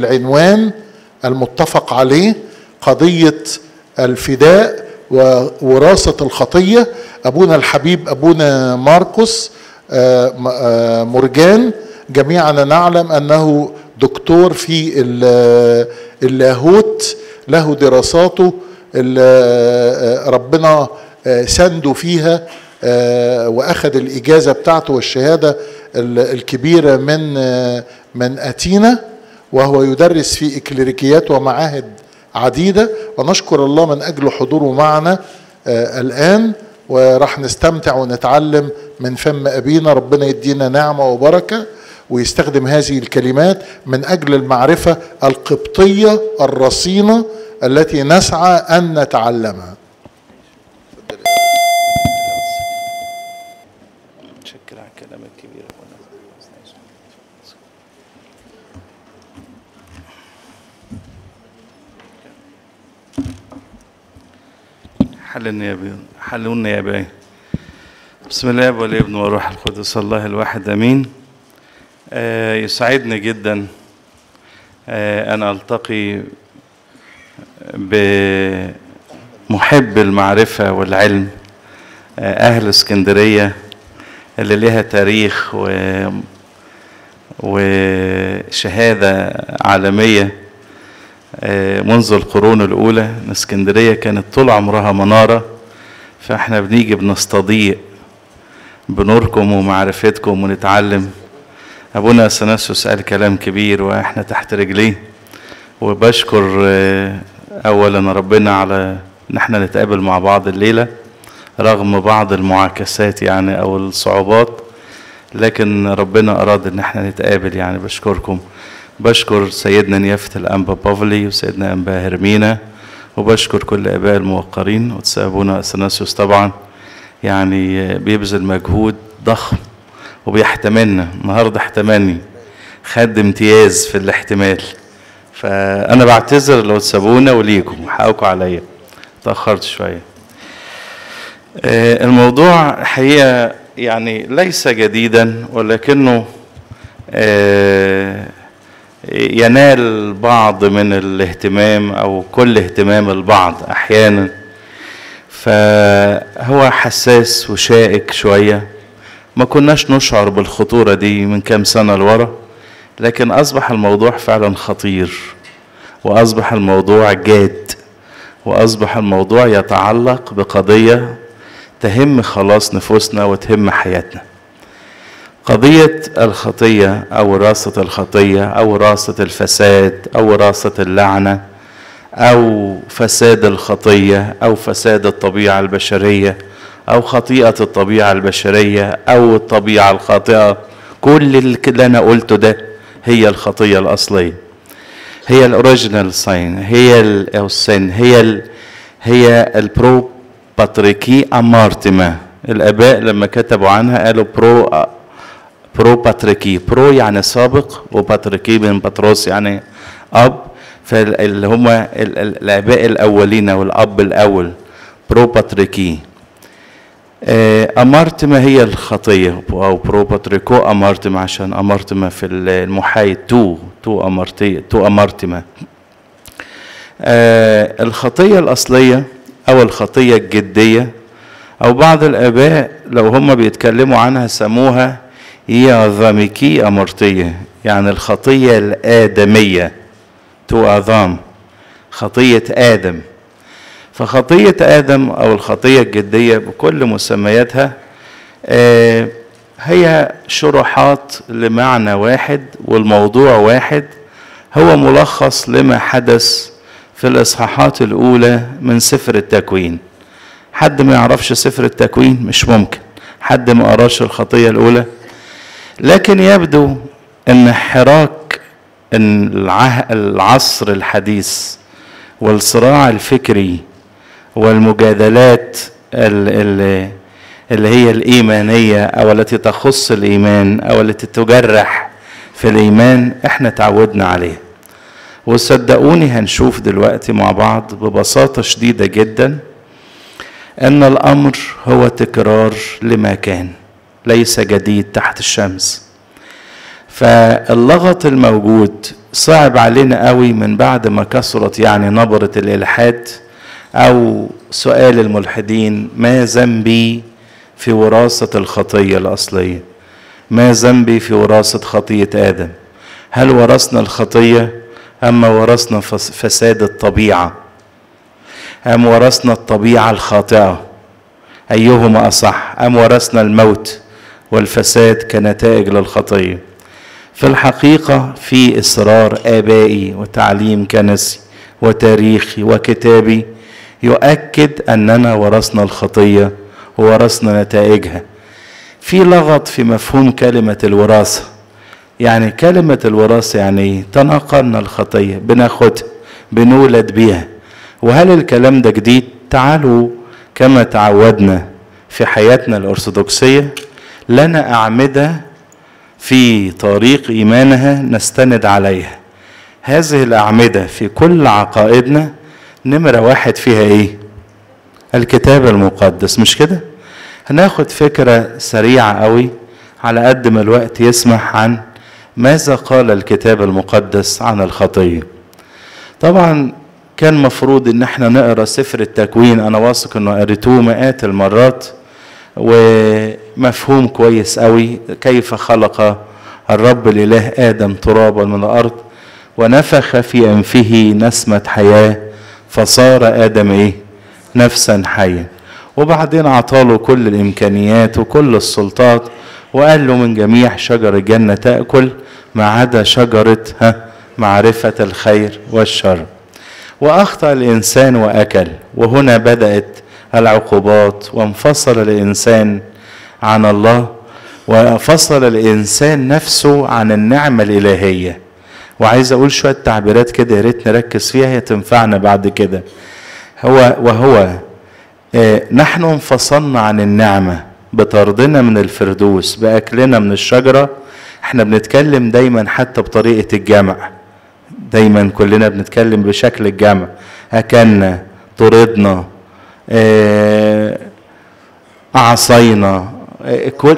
بالعنوان المتفق عليه قضية الفداء ووراثة الخطية أبونا الحبيب أبونا ماركوس آه، م- آه، مرجان جميعنا نعلم أنه دكتور في ال- اللاهوت له دراساته اللي آه، ربنا آه، سنده فيها آه، واخذ الاجازه بتاعته والشهاده ال- الكبيره من آه، من اتينا وهو يدرس في اكليريكيات ومعاهد عديده ونشكر الله من اجل حضوره معنا آه، الان وراح نستمتع ونتعلم من فم ابينا ربنا يدينا نعمه وبركه ويستخدم هذه الكلمات من اجل المعرفه القبطيه الرصينه التي نسعى ان نتعلمها متشكر على الكلام الكبير حللنا يا بي حلونا يا بي بسم الله والابن والروح القدس الله الواحد امين آه يسعدني جدا آه انا التقي بمحب المعرفه والعلم آه اهل اسكندريه اللي لها تاريخ و وشهادة عالمية آه، منذ القرون الأولى إن اسكندرية كانت طول عمرها منارة فإحنا بنيجي بنستضيء بنوركم ومعرفتكم ونتعلم أبونا أثناسيوس قال كلام كبير وإحنا تحت رجليه وبشكر آه، أولا ربنا على إن إحنا نتقابل مع بعض الليلة رغم بعض المعاكسات يعني أو الصعوبات لكن ربنا أراد إن احنا نتقابل يعني بشكركم بشكر سيدنا نيافة الأنبا بافلي وسيدنا أنبا هرمينا وبشكر كل آباء الموقرين وتسابونا أثناسيوس طبعا يعني بيبذل مجهود ضخم وبيحتملنا النهارده احتملني خد امتياز في الاحتمال فأنا بعتذر لو تسابونا وليكم حقكم عليا تأخرت شوية آه، الموضوع حقيقة يعني ليس جديدا ولكنه آه، ينال بعض من الاهتمام او كل اهتمام البعض احيانا فهو حساس وشائك شويه ما كناش نشعر بالخطوره دي من كام سنه لورا لكن اصبح الموضوع فعلا خطير واصبح الموضوع جاد واصبح الموضوع يتعلق بقضيه تهم خلاص نفوسنا وتهم حياتنا قضية الخطية أو وراثة الخطية أو وراثة الفساد أو وراثة اللعنة أو فساد الخطية أو فساد الطبيعة البشرية أو خطيئة الطبيعة البشرية أو الطبيعة الخاطئة كل اللي أنا قلته ده هي الخطية الأصلية هي الأوريجينال ساين هي ال- أو السن هي ال هي البرو باتريكي امارتما الاباء لما كتبوا عنها قالوا برو برو باتريكي برو يعني سابق وباتريكي من بطرس يعني اب فاللي هم ال- ال- الاباء الاولين والاب الاول برو باتريكي آه، امارتما هي الخطيه او برو باتريكو امارتما عشان امارتما في المحايد تو تو امارتي تو امارتما آه، الخطية الأصلية أو الخطية الجدية أو بعض الآباء لو هم بيتكلموا عنها سموها ياظاميكي أمرتية يعني الخطية الآدمية تو آظام خطية آدم فخطية آدم أو الخطية الجدية بكل مسمياتها آه، هي شروحات لمعنى واحد والموضوع واحد هو ملخص لما حدث في الإصحاحات الأولى من سفر التكوين حد ما يعرفش سفر التكوين مش ممكن حد ما قراش الخطية الأولى لكن يبدو أن حراك إن العه- العصر الحديث والصراع الفكري والمجادلات ال- ال- اللي هي الإيمانية أو التي تخص الإيمان أو التي تجرح في الإيمان إحنا تعودنا عليها وصدقوني هنشوف دلوقتي مع بعض ببساطة شديدة جدا أن الأمر هو تكرار لما كان ليس جديد تحت الشمس فاللغط الموجود صعب علينا قوي من بعد ما كثرت يعني نبرة الإلحاد أو سؤال الملحدين ما ذنبي في وراثة الخطية الأصلية ما ذنبي في وراثة خطية آدم هل ورثنا الخطية أما ورثنا فساد الطبيعة أم ورثنا الطبيعة الخاطئة أيهما أصح أم ورثنا الموت والفساد كنتائج للخطية في الحقيقة في إصرار آبائي وتعليم كنسي وتاريخي وكتابي يؤكد أننا ورثنا الخطية وورثنا نتائجها في لغط في مفهوم كلمة الوراثة يعني كلمة الوراثة يعني تناقلنا الخطية بناخدها بنولد بيها وهل الكلام ده جديد تعالوا كما تعودنا في حياتنا الأرثوذكسية لنا أعمدة في طريق إيمانها نستند عليها هذه الأعمدة في كل عقائدنا نمرة واحد فيها إيه الكتاب المقدس مش كده هناخد فكرة سريعة قوي على قد ما الوقت يسمح عن ماذا قال الكتاب المقدس عن الخطية طبعا كان مفروض ان احنا نقرا سفر التكوين انا واثق انه قريتوه مئات المرات ومفهوم كويس قوي كيف خلق الرب الاله ادم ترابا من الارض ونفخ في انفه نسمه حياه فصار ادم ايه نفسا حيا وبعدين عطاله كل الامكانيات وكل السلطات وقال له من جميع شجر الجنه تاكل ما عدا شجره ها معرفه الخير والشر واخطا الانسان واكل وهنا بدات العقوبات وانفصل الانسان عن الله وفصل الانسان نفسه عن النعمه الالهيه وعايز اقول شويه تعبيرات كده يا ريت نركز فيها هي تنفعنا بعد كده هو وهو آه نحن انفصلنا عن النعمه بطردنا من الفردوس باكلنا من الشجره احنا بنتكلم دايما حتى بطريقه الجمع دايما كلنا بنتكلم بشكل الجمع اكلنا طردنا آه اعصينا آه كل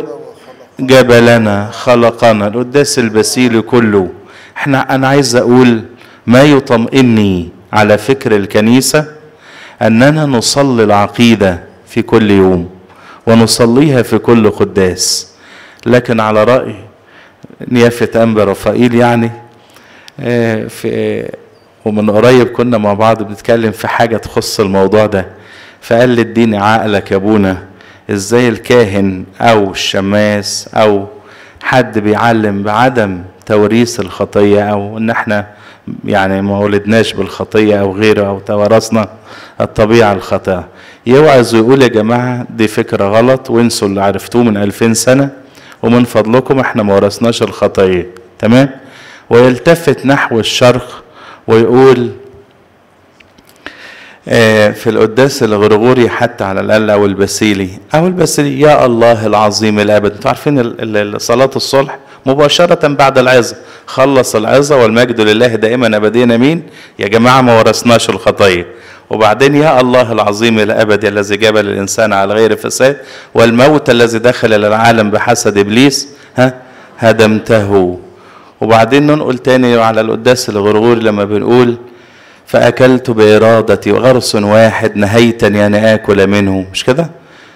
جبلنا خلقنا القداس البسيلي كله احنا انا عايز اقول ما يطمئني على فكر الكنيسه اننا نصلي العقيده في كل يوم ونصليها في كل قداس لكن على راي نيافه انبا رفائيل يعني في ومن قريب كنا مع بعض بنتكلم في حاجة تخص الموضوع ده فقال لي اديني عقلك يا ابونا ازاي الكاهن او الشماس او حد بيعلم بعدم توريث الخطية او ان احنا يعني ما ولدناش بالخطية او غيره او توارثنا الطبيعة الخاطئة يوعظ ويقول يا جماعة دي فكرة غلط وانسوا اللي عرفتوه من ألفين سنة ومن فضلكم احنا ما ورثناش الخطية تمام ويلتفت نحو الشرق ويقول في القداس الغرغوري حتى على الاقل او البسيلي او البسيلي يا الله العظيم الابد انتوا عارفين صلاه الصلح مباشره بعد العظه خلص العظه والمجد لله دائما ابديا امين يا جماعه ما ورثناش الخطيه وبعدين يا الله العظيم الابدي الذي جبل الانسان على غير فساد والموت الذي دخل الى العالم بحسد ابليس ها هدمته وبعدين ننقل تاني على القداس الغرغوري لما بنقول فأكلت بإرادتي غرس واحد نهيتني أن آكل منه مش كده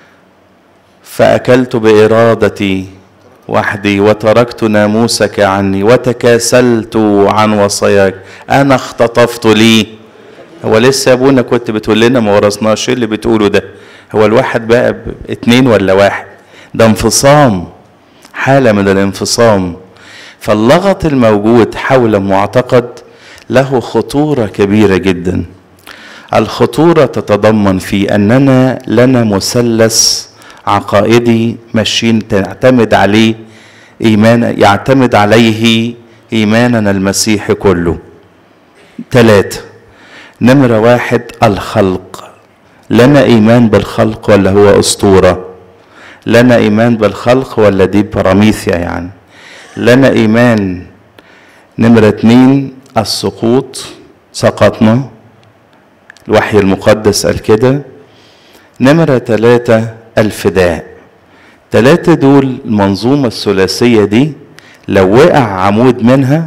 فأكلت بإرادتي وحدي وتركت ناموسك عني وتكاسلت عن وصاياك أنا اختطفت لي هو لسه يا ابونا كنت بتقول لنا ما ورثناش ايه اللي بتقوله ده هو الواحد بقى اتنين ولا واحد ده انفصام حالة من الانفصام فاللغط الموجود حول معتقد له خطوره كبيره جدا الخطوره تتضمن في اننا لنا مثلث عقائدي ماشيين تعتمد عليه ايمان يعتمد عليه ايماننا المسيحي كله ثلاثه نمره واحد الخلق لنا ايمان بالخلق ولا هو اسطوره لنا ايمان بالخلق ولا دي براميثيا يعني لنا ايمان نمرة اتنين السقوط سقطنا الوحي المقدس قال كده نمرة تلاتة الفداء تلاتة دول المنظومة الثلاثية دي لو وقع عمود منها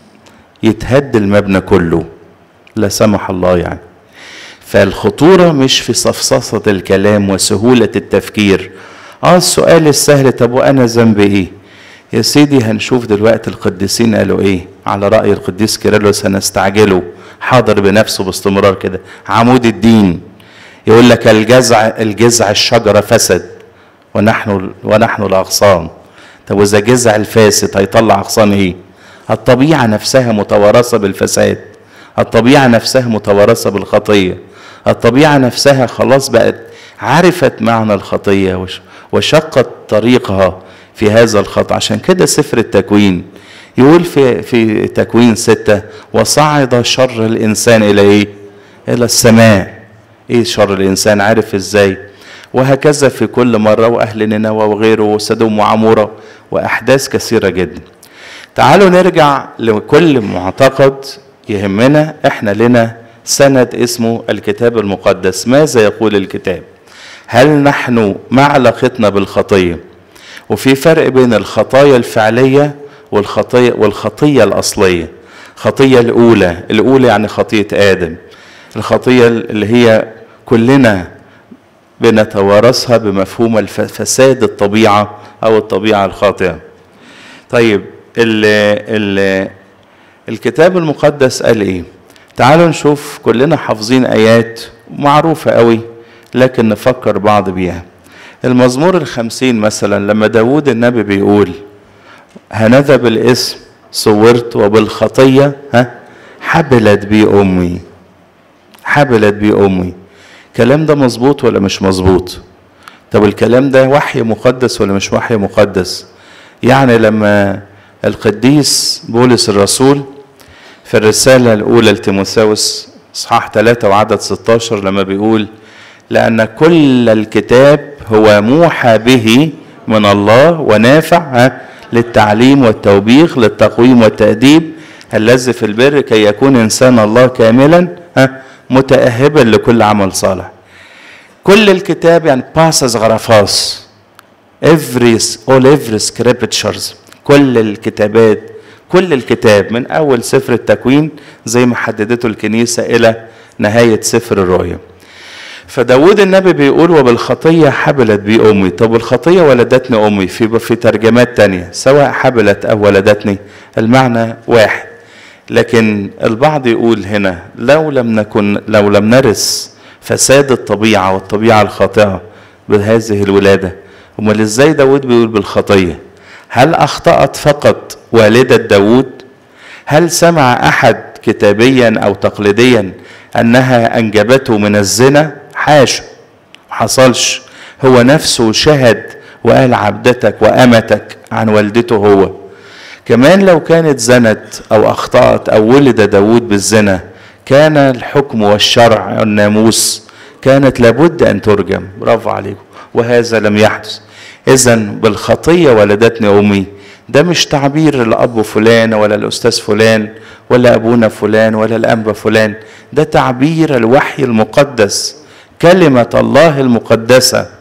يتهد المبنى كله لا سمح الله يعني فالخطورة مش في صفصفة الكلام وسهولة التفكير اه السؤال السهل طب وانا ذنبي ايه يا سيدي هنشوف دلوقتي القديسين قالوا ايه على رأي القديس كيرلس هنستعجله حاضر بنفسه باستمرار كده عمود الدين يقول لك الجزع الجزع الشجرة فسد ونحن ونحن الأغصان طب وإذا جزع الفاسد هيطلع أغصان إيه؟ الطبيعة نفسها متوارثة بالفساد الطبيعة نفسها متوارثة بالخطية الطبيعة نفسها خلاص بقت عرفت معنى الخطية وشقت طريقها في هذا الخطأ عشان كده سفر التكوين يقول في في تكوين ستة وصعد شر الإنسان إلى إيه؟ إلى السماء إيه شر الإنسان عارف إزاي؟ وهكذا في كل مرة وأهل نينوى وغيره وسدوم وعمورة وأحداث كثيرة جدا تعالوا نرجع لكل معتقد يهمنا احنا لنا سند اسمه الكتاب المقدس ماذا يقول الكتاب هل نحن مع علاقتنا بالخطيه وفي فرق بين الخطايا الفعليه والخطيه والخطيه الاصليه الخطيه الاولى الاولى يعني خطيه ادم الخطيه اللي هي كلنا بنتوارثها بمفهوم فساد الطبيعه او الطبيعه الخاطئه طيب ال ال الكتاب المقدس قال ايه تعالوا نشوف كلنا حافظين ايات معروفة قوي لكن نفكر بعض بيها المزمور الخمسين مثلا لما داود النبي بيقول هنذا بالاسم صورت وبالخطية ها حبلت بي أمي حبلت بي أمي الكلام ده مظبوط ولا مش مظبوط طب الكلام ده وحي مقدس ولا مش وحي مقدس يعني لما القديس بولس الرسول في الرسالة الأولى لتيموثاوس إصحاح 3 وعدد 16 لما بيقول لأن كل الكتاب هو موحى به من الله ونافع للتعليم والتوبيخ للتقويم والتأديب الذي في البر كي يكون إنسان الله كاملا متأهبا لكل عمل صالح كل الكتاب يعني باسس غرفاس every all every scriptures كل الكتابات كل الكتاب من اول سفر التكوين زي ما حددته الكنيسه الى نهايه سفر الرؤيا فداود النبي بيقول وبالخطيه حبلت بي امي طب الخطيه ولدتني امي في في ترجمات تانية سواء حبلت او ولدتني المعنى واحد لكن البعض يقول هنا لو لم نكن لو لم نرث فساد الطبيعه والطبيعه الخاطئه بهذه الولاده امال ازاي داود بيقول بالخطيه هل اخطات فقط والده داود هل سمع احد كتابيا او تقليديا انها انجبته من الزنا حاشا حصلش هو نفسه شهد وقال عبدتك وامتك عن والدته هو كمان لو كانت زنت او اخطات او ولد داود بالزنا كان الحكم والشرع والناموس كانت لابد ان ترجم برافو عليكم وهذا لم يحدث اذا بالخطيه ولدتني امي ده مش تعبير الاب فلان ولا الاستاذ فلان ولا ابونا فلان ولا الانبا فلان ده تعبير الوحي المقدس كلمه الله المقدسه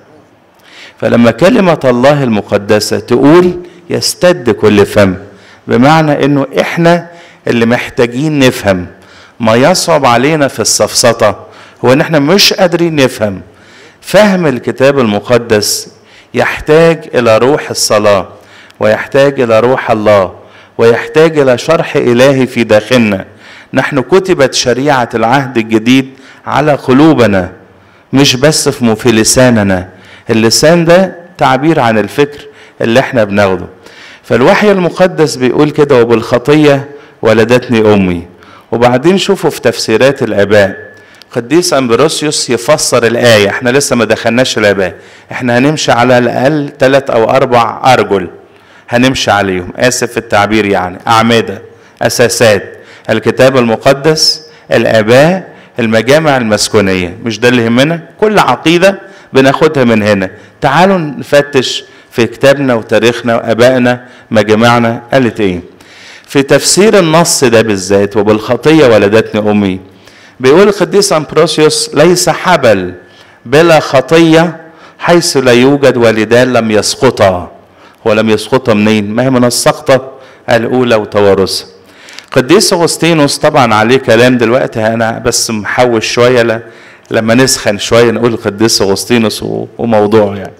فلما كلمه الله المقدسه تقول يستد كل فم بمعنى انه احنا اللي محتاجين نفهم ما يصعب علينا في السفسطه هو ان احنا مش قادرين نفهم فهم الكتاب المقدس يحتاج الى روح الصلاه ويحتاج الى روح الله ويحتاج الى شرح الهي في داخلنا نحن كتبت شريعه العهد الجديد على قلوبنا مش بس في في لساننا اللسان ده تعبير عن الفكر اللي احنا بناخده فالوحي المقدس بيقول كده وبالخطيه ولدتني امي وبعدين شوفوا في تفسيرات الاباء قديس امبروسيوس يفسر الايه احنا لسه ما دخلناش الاباء احنا هنمشي على الاقل ثلاث او اربع ارجل هنمشي عليهم اسف في التعبير يعني اعمده اساسات الكتاب المقدس الاباء المجامع المسكونيه مش ده اللي يهمنا كل عقيده بناخدها من هنا تعالوا نفتش في كتابنا وتاريخنا وابائنا مجامعنا قالت ايه في تفسير النص ده بالذات وبالخطيه ولدتني امي بيقول القديس امبروسيوس ليس حبل بلا خطيه حيث لا يوجد والدان لم يسقطا ولم يسقطا منين ما هي من السقطه الأولى وتوارثها قديس أغسطينوس طبعا عليه كلام دلوقتي أنا بس محوش شوية ل... لما نسخن شوية نقول قديس أغسطينوس و... وموضوعه يعني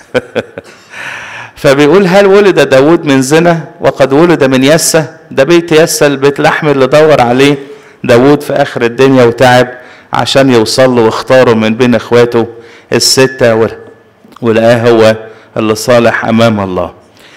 فبيقول هل ولد داود من زنا وقد ولد من يسة ده بيت يسة البيت لحم اللي دور عليه داود في آخر الدنيا وتعب عشان يوصل له واختاره من بين اخواته الستة ولقاه هو اللي صالح أمام الله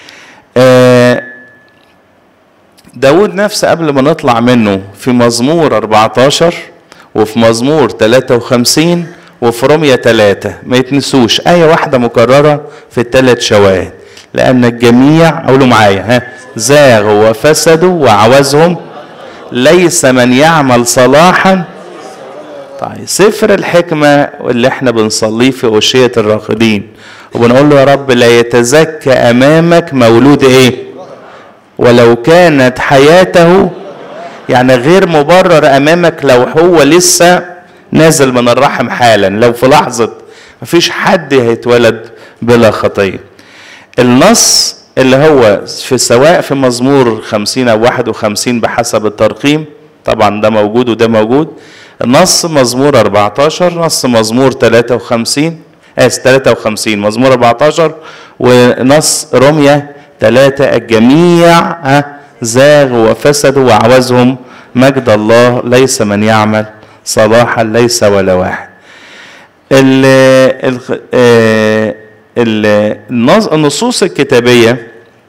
داود نفسه قبل ما نطلع منه في مزمور 14 وفي مزمور 53 وفي رمية 3 ما يتنسوش آية واحدة مكررة في الثلاث شواهد لأن الجميع قولوا معايا ها زاغوا وفسدوا وعوزهم ليس من يعمل صلاحا طيب سفر الحكمة اللي احنا بنصليه في أشية الراقدين وبنقول له يا رب لا يتزكى أمامك مولود إيه ولو كانت حياته يعني غير مبرر أمامك لو هو لسه نازل من الرحم حالا لو في لحظة مفيش حد هيتولد بلا خطية النص اللي هو في سواء في مزمور خمسين أو واحد وخمسين بحسب الترقيم طبعا ده موجود وده موجود نص مزمور 14 نص مزمور 53 آس 53 مزمور 14 ونص رمية 3 الجميع زاغوا وفسدوا وعوزهم مجد الله ليس من يعمل صلاحا ليس ولا واحد ال ال النصوص الكتابية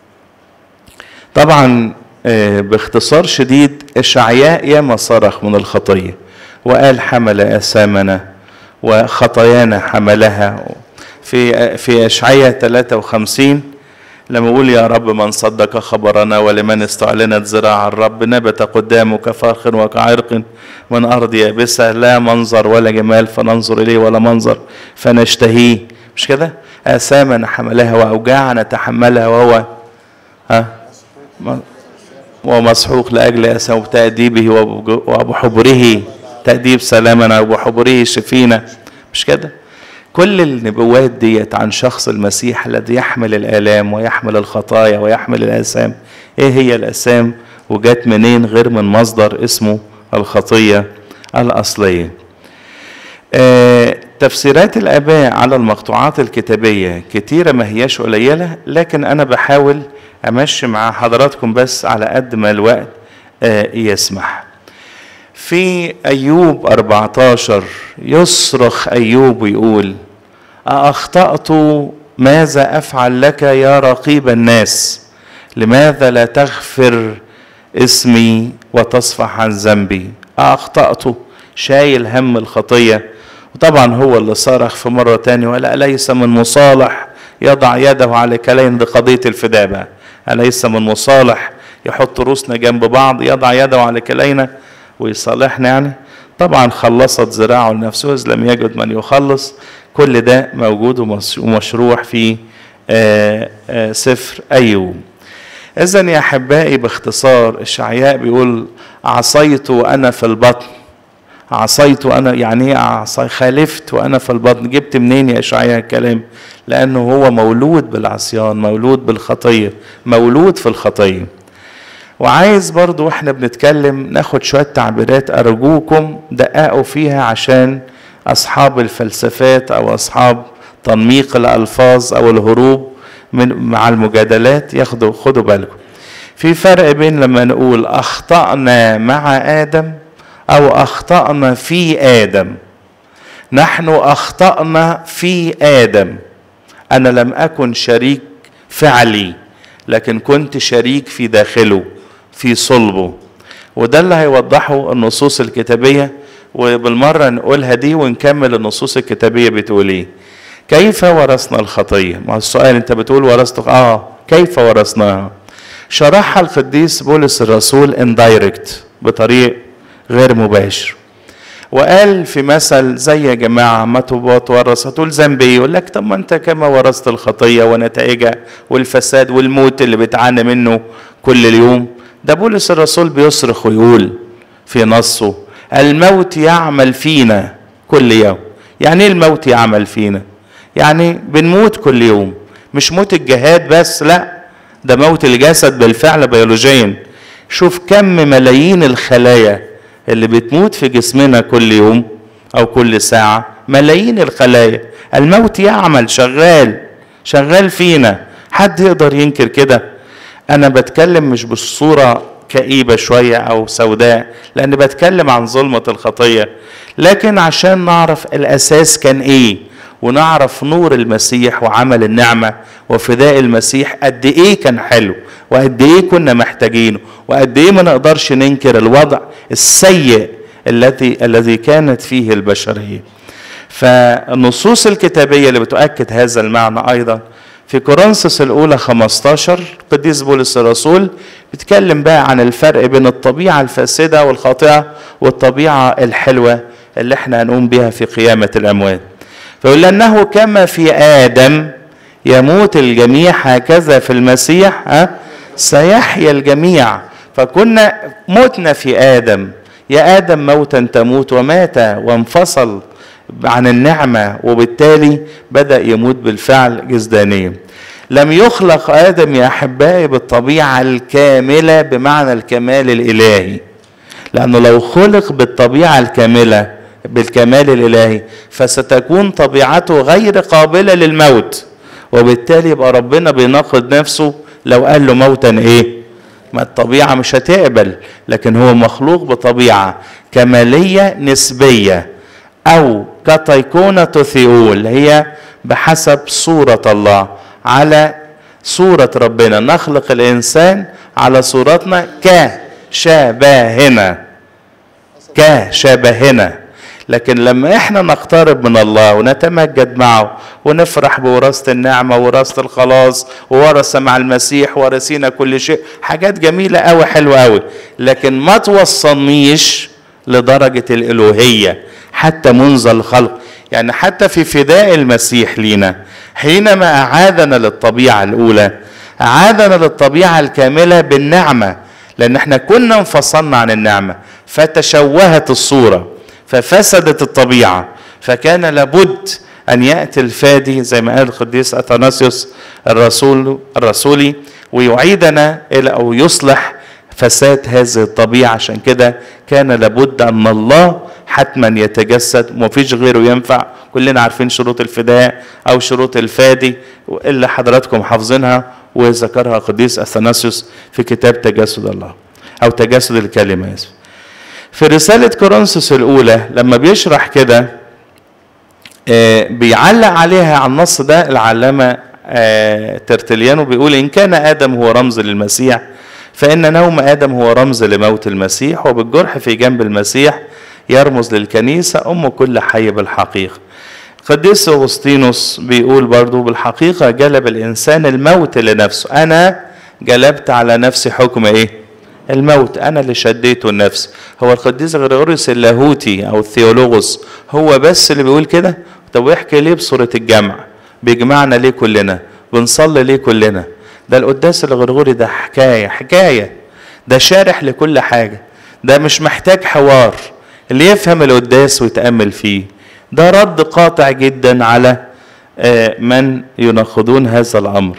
طبعا باختصار شديد اشعياء ياما صرخ من الخطيه وقال حمل اثامنا وخطايانا حملها في في اشعياء 53 لما يقول يا رب من صدق خبرنا ولمن استعلنت زراع الرب نبت قدامه كفرخ وكعرق من ارض يابسه لا منظر ولا جمال فننظر اليه ولا منظر فنشتهيه مش كده؟ اثامنا حملها واوجاعنا تحملها وهو ها ومسحوق لاجل اثام تاديبه وبحبره تأديب سلامنا وبحبره شفينا مش كده كل النبوات ديت عن شخص المسيح الذي يحمل الآلام ويحمل الخطايا ويحمل الآثام ايه هي الآثام وجات منين غير من مصدر اسمه الخطية الأصلية آه تفسيرات الآباء على المقطوعات الكتابية كتيرة ما هياش قليلة لكن أنا بحاول أمشي مع حضراتكم بس على قد ما الوقت آه يسمح في أيوب 14 يصرخ أيوب ويقول أأخطأت ماذا أفعل لك يا رقيب الناس لماذا لا تغفر اسمي وتصفح عن ذنبي أأخطأت شايل هم الخطية وطبعا هو اللي صرخ في مرة تانية وقال أليس من مصالح يضع يده على كلين دي قضية الفداء بقى أليس من مصالح يحط روسنا جنب بعض يضع يده على كلينا ويصالحنا يعني طبعا خلصت ذراعه لنفسه إذ لم يجد من يخلص كل ده موجود ومشروع في آآ آآ سفر أيوب إذا يا أحبائي باختصار إشعياء بيقول عصيت وأنا في البطن عصيت وأنا يعني إيه عصي خالفت وأنا في البطن جبت منين يا إشعياء الكلام لأنه هو مولود بالعصيان مولود بالخطية مولود في الخطية وعايز برضو واحنا بنتكلم ناخد شوية تعبيرات أرجوكم دققوا فيها عشان أصحاب الفلسفات أو أصحاب تنميق الألفاظ أو الهروب من مع المجادلات ياخدوا خدوا بالكم في فرق بين لما نقول أخطأنا مع آدم أو أخطأنا في آدم نحن أخطأنا في آدم أنا لم أكن شريك فعلي لكن كنت شريك في داخله في صلبه وده اللي هيوضحه النصوص الكتابية وبالمرة نقولها دي ونكمل النصوص الكتابية بتقول ايه كيف ورثنا الخطية ما السؤال انت بتقول ورثت اه كيف ورثناها شرحها القديس بولس الرسول اندايركت بطريق غير مباشر وقال في مثل زي يا جماعة ما تورث هتقول ذنب ايه يقول لك طب ما انت كما ورثت الخطية ونتائجها والفساد والموت اللي بتعاني منه كل اليوم ده بولس الرسول بيصرخ ويقول في نصه الموت يعمل فينا كل يوم يعني ايه الموت يعمل فينا يعني بنموت كل يوم مش موت الجهاد بس لا ده موت الجسد بالفعل بيولوجيا شوف كم ملايين الخلايا اللي بتموت في جسمنا كل يوم او كل ساعه ملايين الخلايا الموت يعمل شغال شغال فينا حد يقدر ينكر كده انا بتكلم مش بالصوره كئيبه شويه او سوداء لان بتكلم عن ظلمه الخطيه لكن عشان نعرف الاساس كان ايه ونعرف نور المسيح وعمل النعمه وفداء المسيح قد ايه كان حلو وقد ايه كنا محتاجينه وقد ايه ما نقدرش ننكر الوضع السيء الذي الذي كانت فيه البشريه فالنصوص الكتابيه اللي بتؤكد هذا المعنى ايضا في كورنثوس الاولى 15 قديس بولس الرسول بيتكلم بقى عن الفرق بين الطبيعه الفاسده والخاطئه والطبيعه الحلوه اللي احنا هنقوم بها في قيامه الاموات فيقول لانه كما في ادم يموت الجميع هكذا في المسيح ها سيحيا الجميع فكنا متنا في ادم يا ادم موتا تموت ومات وانفصل عن النعمه وبالتالي بدا يموت بالفعل جسدانيا لم يخلق ادم يا احبائي بالطبيعه الكامله بمعنى الكمال الالهي لانه لو خلق بالطبيعه الكامله بالكمال الالهي فستكون طبيعته غير قابله للموت وبالتالي يبقى ربنا بيناقض نفسه لو قال له موتا ايه ما الطبيعه مش هتقبل لكن هو مخلوق بطبيعه كماليه نسبيه او كتيكونه ثيول هي بحسب صوره الله على صوره ربنا نخلق الانسان على صورتنا كشبهنا كشبهنا لكن لما احنا نقترب من الله ونتمجد معه ونفرح بوراثة النعمة ووراثة الخلاص وورثة مع المسيح ورثينا كل شيء حاجات جميلة قوي حلوة قوي لكن ما توصلنيش لدرجة الإلوهية حتى منذ الخلق يعني حتى في فداء المسيح لينا حينما أعادنا للطبيعة الأولى أعادنا للطبيعة الكاملة بالنعمة لأن احنا كنا انفصلنا عن النعمة فتشوهت الصورة ففسدت الطبيعة فكان لابد أن يأتي الفادي زي ما قال القديس أثناسيوس الرسول الرسولي ويعيدنا إلى أو يصلح فساد هذه الطبيعة عشان كده كان لابد أن الله حتما يتجسد ومفيش غيره ينفع كلنا عارفين شروط الفداء أو شروط الفادي اللي حضراتكم حافظينها وذكرها القديس أثناسيوس في كتاب تجسد الله أو تجسد الكلمة اسف في رسالة كورنثوس الأولى لما بيشرح كده آه بيعلق عليها على النص ده العلامة آه ترتليانو بيقول إن كان آدم هو رمز للمسيح فإن نوم آدم هو رمز لموت المسيح وبالجرح في جنب المسيح يرمز للكنيسة أم كل حي بالحقيقة قديس أغسطينوس بيقول برضو بالحقيقة جلب الإنسان الموت لنفسه أنا جلبت على نفسي حكم إيه الموت أنا اللي شديته النفس هو القديس غريغوريوس اللاهوتي أو الثيولوغوس هو بس اللي بيقول كده طب ويحكي ليه بصورة الجمع بيجمعنا ليه كلنا بنصلي ليه كلنا ده القداس الغرغوري ده حكاية حكاية ده شارح لكل حاجة ده مش محتاج حوار اللي يفهم القداس ويتأمل فيه ده رد قاطع جدا على من يناقضون هذا الأمر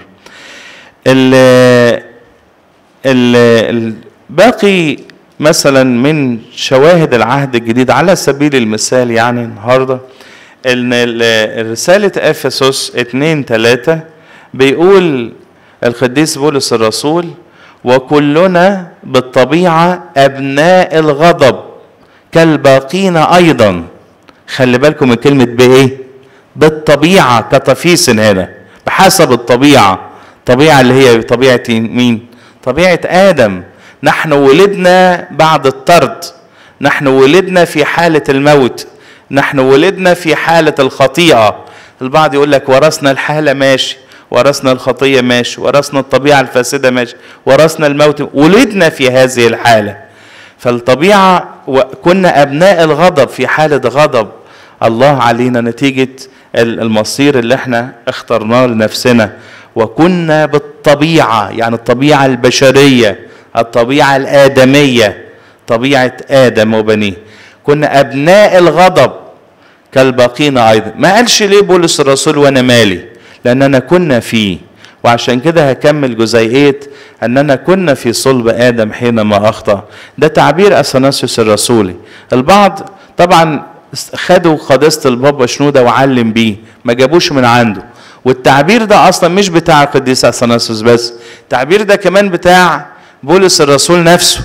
باقي مثلا من شواهد العهد الجديد على سبيل المثال يعني النهارده ان رسالة افسس 2 3 بيقول القديس بولس الرسول وكلنا بالطبيعة أبناء الغضب كالباقين أيضا خلي بالكم من كلمة بإيه بالطبيعة كتفيس هنا بحسب الطبيعة طبيعة اللي هي طبيعة مين طبيعة آدم نحن ولدنا بعد الطرد نحن ولدنا في حالة الموت نحن ولدنا في حالة الخطيئة البعض يقول لك ورثنا الحالة ماشي ورثنا الخطيه ماشي ورثنا الطبيعه الفاسده ماشي ورثنا الموت ولدنا في هذه الحاله فالطبيعه كنا ابناء الغضب في حاله غضب الله علينا نتيجه المصير اللي احنا اخترناه لنفسنا وكنا بالطبيعه يعني الطبيعه البشريه الطبيعه الادميه طبيعه ادم وبنيه كنا ابناء الغضب كالباقين ايضا ما قالش ليه بولس الرسول وانا مالي لأننا كنا فيه وعشان كده هكمل جزيئية أننا كنا في صلب آدم حينما أخطأ ده تعبير أثناسيوس الرسولي البعض طبعا خدوا قداسة البابا شنودة وعلم بيه ما جابوش من عنده والتعبير ده أصلا مش بتاع القديس أثناسيوس بس التعبير ده كمان بتاع بولس الرسول نفسه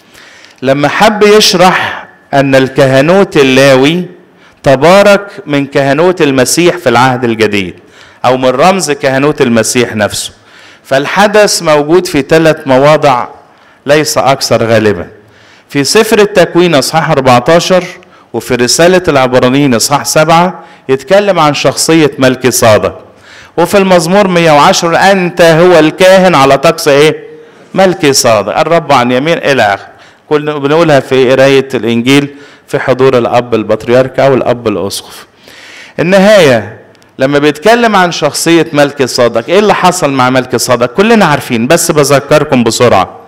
لما حب يشرح أن الكهنوت اللاوي تبارك من كهنوت المسيح في العهد الجديد او من رمز كهنوت المسيح نفسه فالحدث موجود في ثلاث مواضع ليس اكثر غالبا في سفر التكوين اصحاح 14 وفي رسالة العبرانيين اصحاح 7 يتكلم عن شخصية ملكي صادق وفي المزمور 110 انت هو الكاهن على طقس ايه ملكي صادق الرب عن يمين الى اخره كنا بنقولها في قراية الانجيل في حضور الاب البطريرك او الاب الاسقف النهايه لما بيتكلم عن شخصيه ملك صادق ايه اللي حصل مع ملك صادق كلنا عارفين بس بذكركم بسرعه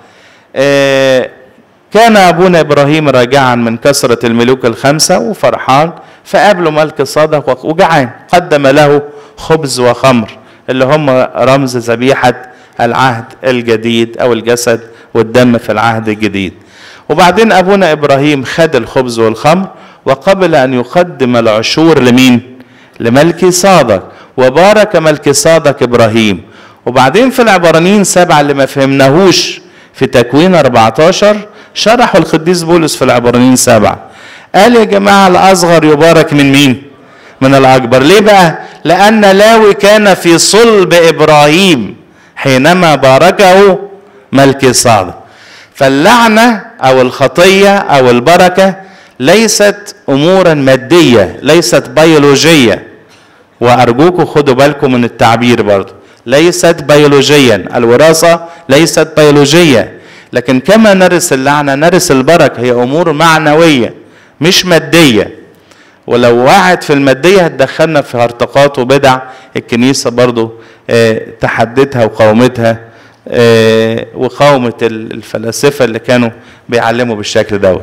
آه كان ابونا ابراهيم راجعا من كثره الملوك الخمسه وفرحان فقابله ملك صادق وجعان قدم له خبز وخمر اللي هم رمز ذبيحه العهد الجديد او الجسد والدم في العهد الجديد وبعدين ابونا ابراهيم خد الخبز والخمر وقبل ان يقدم العشور لمين لملكي صادق وبارك ملكي صادق ابراهيم وبعدين في العبرانيين سبعة اللي ما فهمناهوش في تكوين 14 شرحوا القديس بولس في العبرانيين سبعة قال يا جماعة الأصغر يبارك من مين؟ من الأكبر ليه بقى؟ لأن لاوي كان في صلب إبراهيم حينما باركه ملكي صادق فاللعنة أو الخطية أو البركة ليست أمورا مادية ليست بيولوجية وأرجوكم خدوا بالكم من التعبير برضه ليست بيولوجيا الوراثة ليست بيولوجية لكن كما نرث اللعنة نرث البركة هي أمور معنوية مش مادية ولو وقعت في المادية هتدخلنا في هرطقات وبدع الكنيسة برضو اه تحدتها وقاومتها اه وقاومة الفلاسفة اللي كانوا بيعلموا بالشكل دوت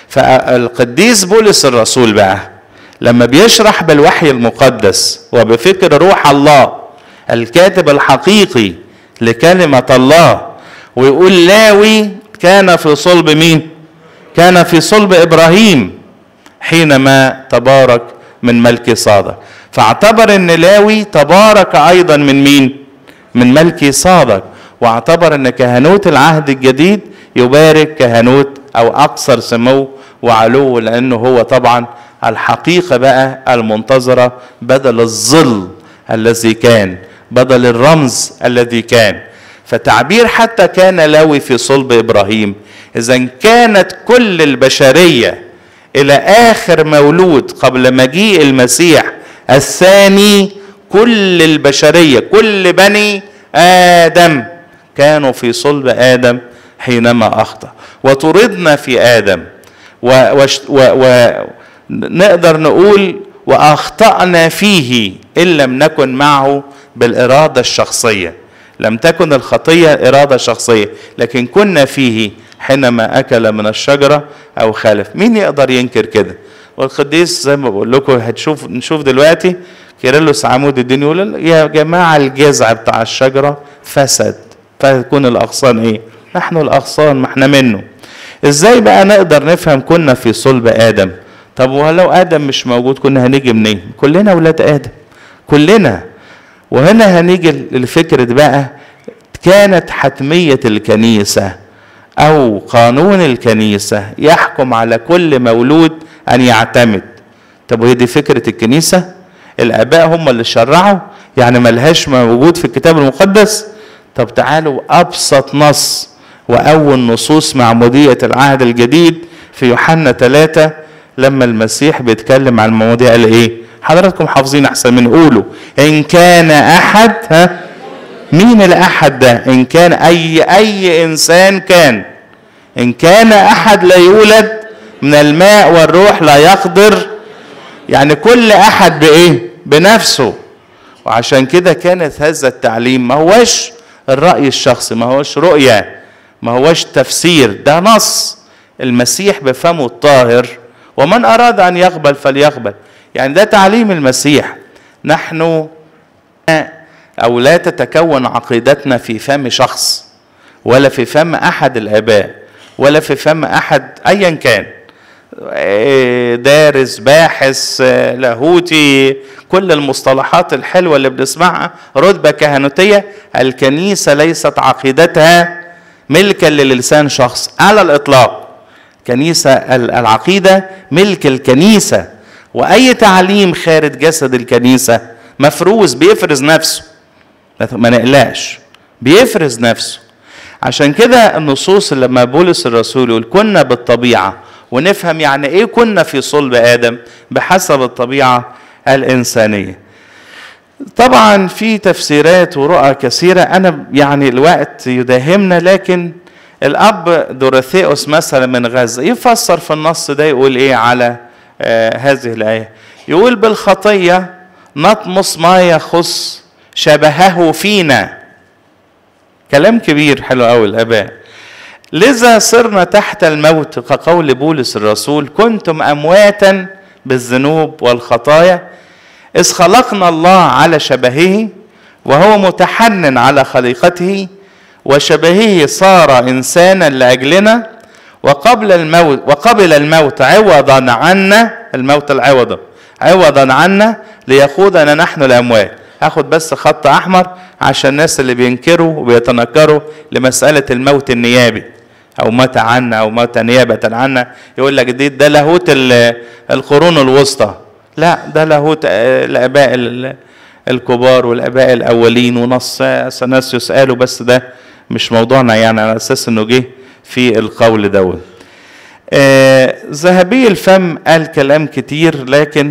فالقديس بولس الرسول بقى لما بيشرح بالوحي المقدس وبفكر روح الله الكاتب الحقيقي لكلمة الله ويقول لاوي كان في صلب مين كان في صلب إبراهيم حينما تبارك من ملك صادق فاعتبر ان لاوي تبارك ايضا من مين من ملك صادق واعتبر ان كهنوت العهد الجديد يبارك كهنوت او اكثر سمو وعلو لانه هو طبعا الحقيقه بقى المنتظره بدل الظل الذي كان بدل الرمز الذي كان فتعبير حتى كان لاوي في صلب ابراهيم اذا كانت كل البشريه الى اخر مولود قبل مجيء المسيح الثاني كل البشريه كل بني ادم كانوا في صلب ادم حينما اخطا وطردنا في ادم ونقدر نقول واخطانا فيه ان لم نكن معه بالاراده الشخصيه لم تكن الخطيه اراده شخصيه لكن كنا فيه حينما اكل من الشجره او خالف مين يقدر ينكر كده والقديس زي ما بقول لكم هتشوف نشوف دلوقتي كيرلس عمود الدين يقول يا جماعه الجذع بتاع الشجره فسد فتكون الاغصان ايه نحن الاغصان ما احنا منه ازاي بقى نقدر نفهم كنا في صلب ادم طب ولو ادم مش موجود كنا هنيجي منين كلنا اولاد ادم كلنا وهنا هنيجي لفكرة بقى كانت حتمية الكنيسة أو قانون الكنيسة يحكم على كل مولود أن يعتمد طب وهي دي فكرة الكنيسة الآباء هم اللي شرعوا يعني ملهاش موجود في الكتاب المقدس طب تعالوا أبسط نص وأول نصوص معمودية العهد الجديد في يوحنا ثلاثة لما المسيح بيتكلم عن المواضيع قال إيه؟ حضراتكم حافظين أحسن من قولوا إن كان أحد ها مين الأحد ده؟ إن كان أي أي إنسان كان إن كان أحد لا يولد من الماء والروح لا يقدر يعني كل أحد بإيه؟ بنفسه وعشان كده كانت هذا التعليم ما هوش الرأي الشخصي ما هوش رؤية ما هوش تفسير ده نص المسيح بفمه الطاهر ومن أراد أن يقبل فليقبل يعني ده تعليم المسيح نحن او لا تتكون عقيدتنا في فم شخص ولا في فم احد الاباء ولا في فم احد ايا كان دارس باحث لاهوتي كل المصطلحات الحلوة اللي بنسمعها رتبة كهنوتية الكنيسة ليست عقيدتها ملكا للسان شخص على الإطلاق كنيسة العقيدة ملك الكنيسة وأي تعليم خارج جسد الكنيسة مفروز بيفرز نفسه ما نقلقش بيفرز نفسه عشان كده النصوص لما بولس الرسول يقول كنا بالطبيعه ونفهم يعني ايه كنا في صلب ادم بحسب الطبيعه الانسانيه طبعا في تفسيرات ورؤى كثيره انا يعني الوقت يداهمنا لكن الاب دورثيوس مثلا من غزه يفسر في النص ده يقول ايه على آه هذه الايه يقول بالخطيه نطمس ما يخص شبهه فينا كلام كبير حلو قوي الاباء لذا صرنا تحت الموت كقول بولس الرسول كنتم امواتا بالذنوب والخطايا اذ خلقنا الله على شبهه وهو متحنن على خليقته وشبهه صار انسانا لاجلنا وقبل الموت وقبل الموت عوضا عنا الموت العوض عوضا عنا ليقودنا نحن الاموات هاخد بس خط احمر عشان الناس اللي بينكروا وبيتنكروا لمساله الموت النيابي او مات عنا او مات نيابه عنا يقول لك دي ده لاهوت القرون الوسطى لا ده لاهوت الاباء الكبار والاباء الاولين ونص سناسيوس قالوا بس ده مش موضوعنا يعني على اساس انه جه في القول دوت آه ذهبي الفم قال كلام كتير لكن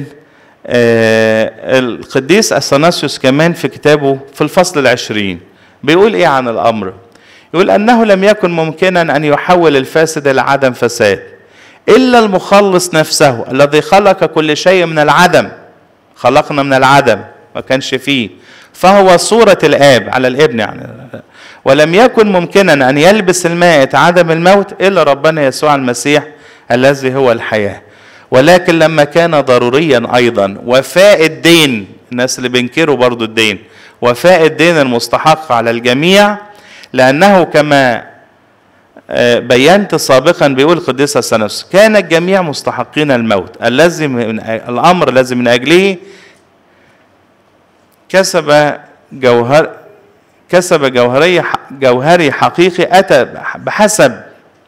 آه القديس اثناسيوس كمان في كتابه في الفصل العشرين بيقول ايه عن الامر يقول انه لم يكن ممكنا ان يحول الفاسد الى عدم فساد الا المخلص نفسه الذي خلق كل شيء من العدم خلقنا من العدم ما كانش فيه فهو صورة الآب على الابن يعني ولم يكن ممكنا أن يلبس المائت عدم الموت إلا ربنا يسوع المسيح الذي هو الحياة ولكن لما كان ضروريا أيضا وفاء الدين الناس اللي بينكروا برضو الدين وفاء الدين المستحق على الجميع لأنه كما بينت سابقا بيقول القديس السنس كان الجميع مستحقين الموت الذي من الأمر الذي من أجله كسب جوهر كسب جوهري جوهري حقيقي أتى بحسب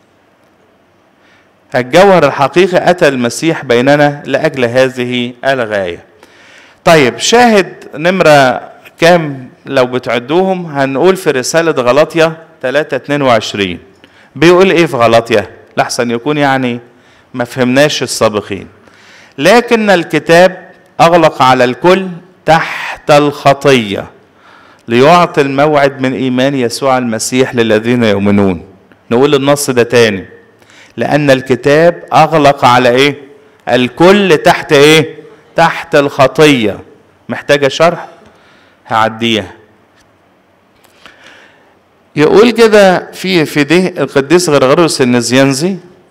الجوهر الحقيقي أتى المسيح بيننا لأجل هذه الغاية طيب شاهد نمرة كام لو بتعدوهم هنقول في رسالة غلطية 3 22 بيقول ايه في غلطية لحسن يكون يعني ما فهمناش السابقين لكن الكتاب أغلق على الكل تحت الخطية ليعطي الموعد من إيمان يسوع المسيح للذين يؤمنون نقول النص ده تاني لأن الكتاب أغلق على إيه الكل تحت إيه تحت الخطية محتاجة شرح هعديها يقول كده في في ده القديس غرغروس النزيانزي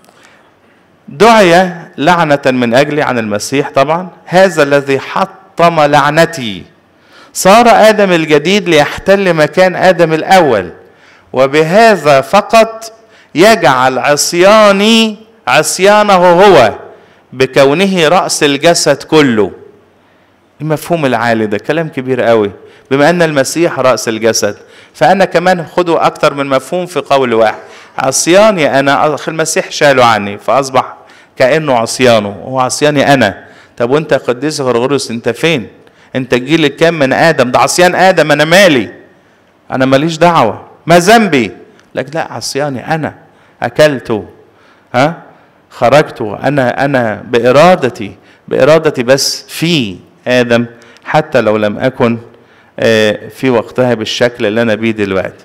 دعي لعنة من أجلي عن المسيح طبعا هذا الذي حطم لعنتي صار آدم الجديد ليحتل مكان آدم الأول وبهذا فقط يجعل عصياني عصيانه هو بكونه رأس الجسد كله المفهوم العالي ده كلام كبير قوي بما أن المسيح رأس الجسد فأنا كمان خدوا أكتر من مفهوم في قول واحد عصياني أنا المسيح شاله عني فأصبح كأنه عصيانه هو عصياني أنا طب وأنت يا قديس غرغروس أنت فين؟ أنت الجيل الكام من آدم ده عصيان آدم أنا مالي أنا ماليش دعوة ما ذنبي لكن لا عصياني أنا أكلته ها خرجت أنا أنا بإرادتي بإرادتي بس في آدم حتى لو لم أكن في وقتها بالشكل اللي أنا بيه دلوقتي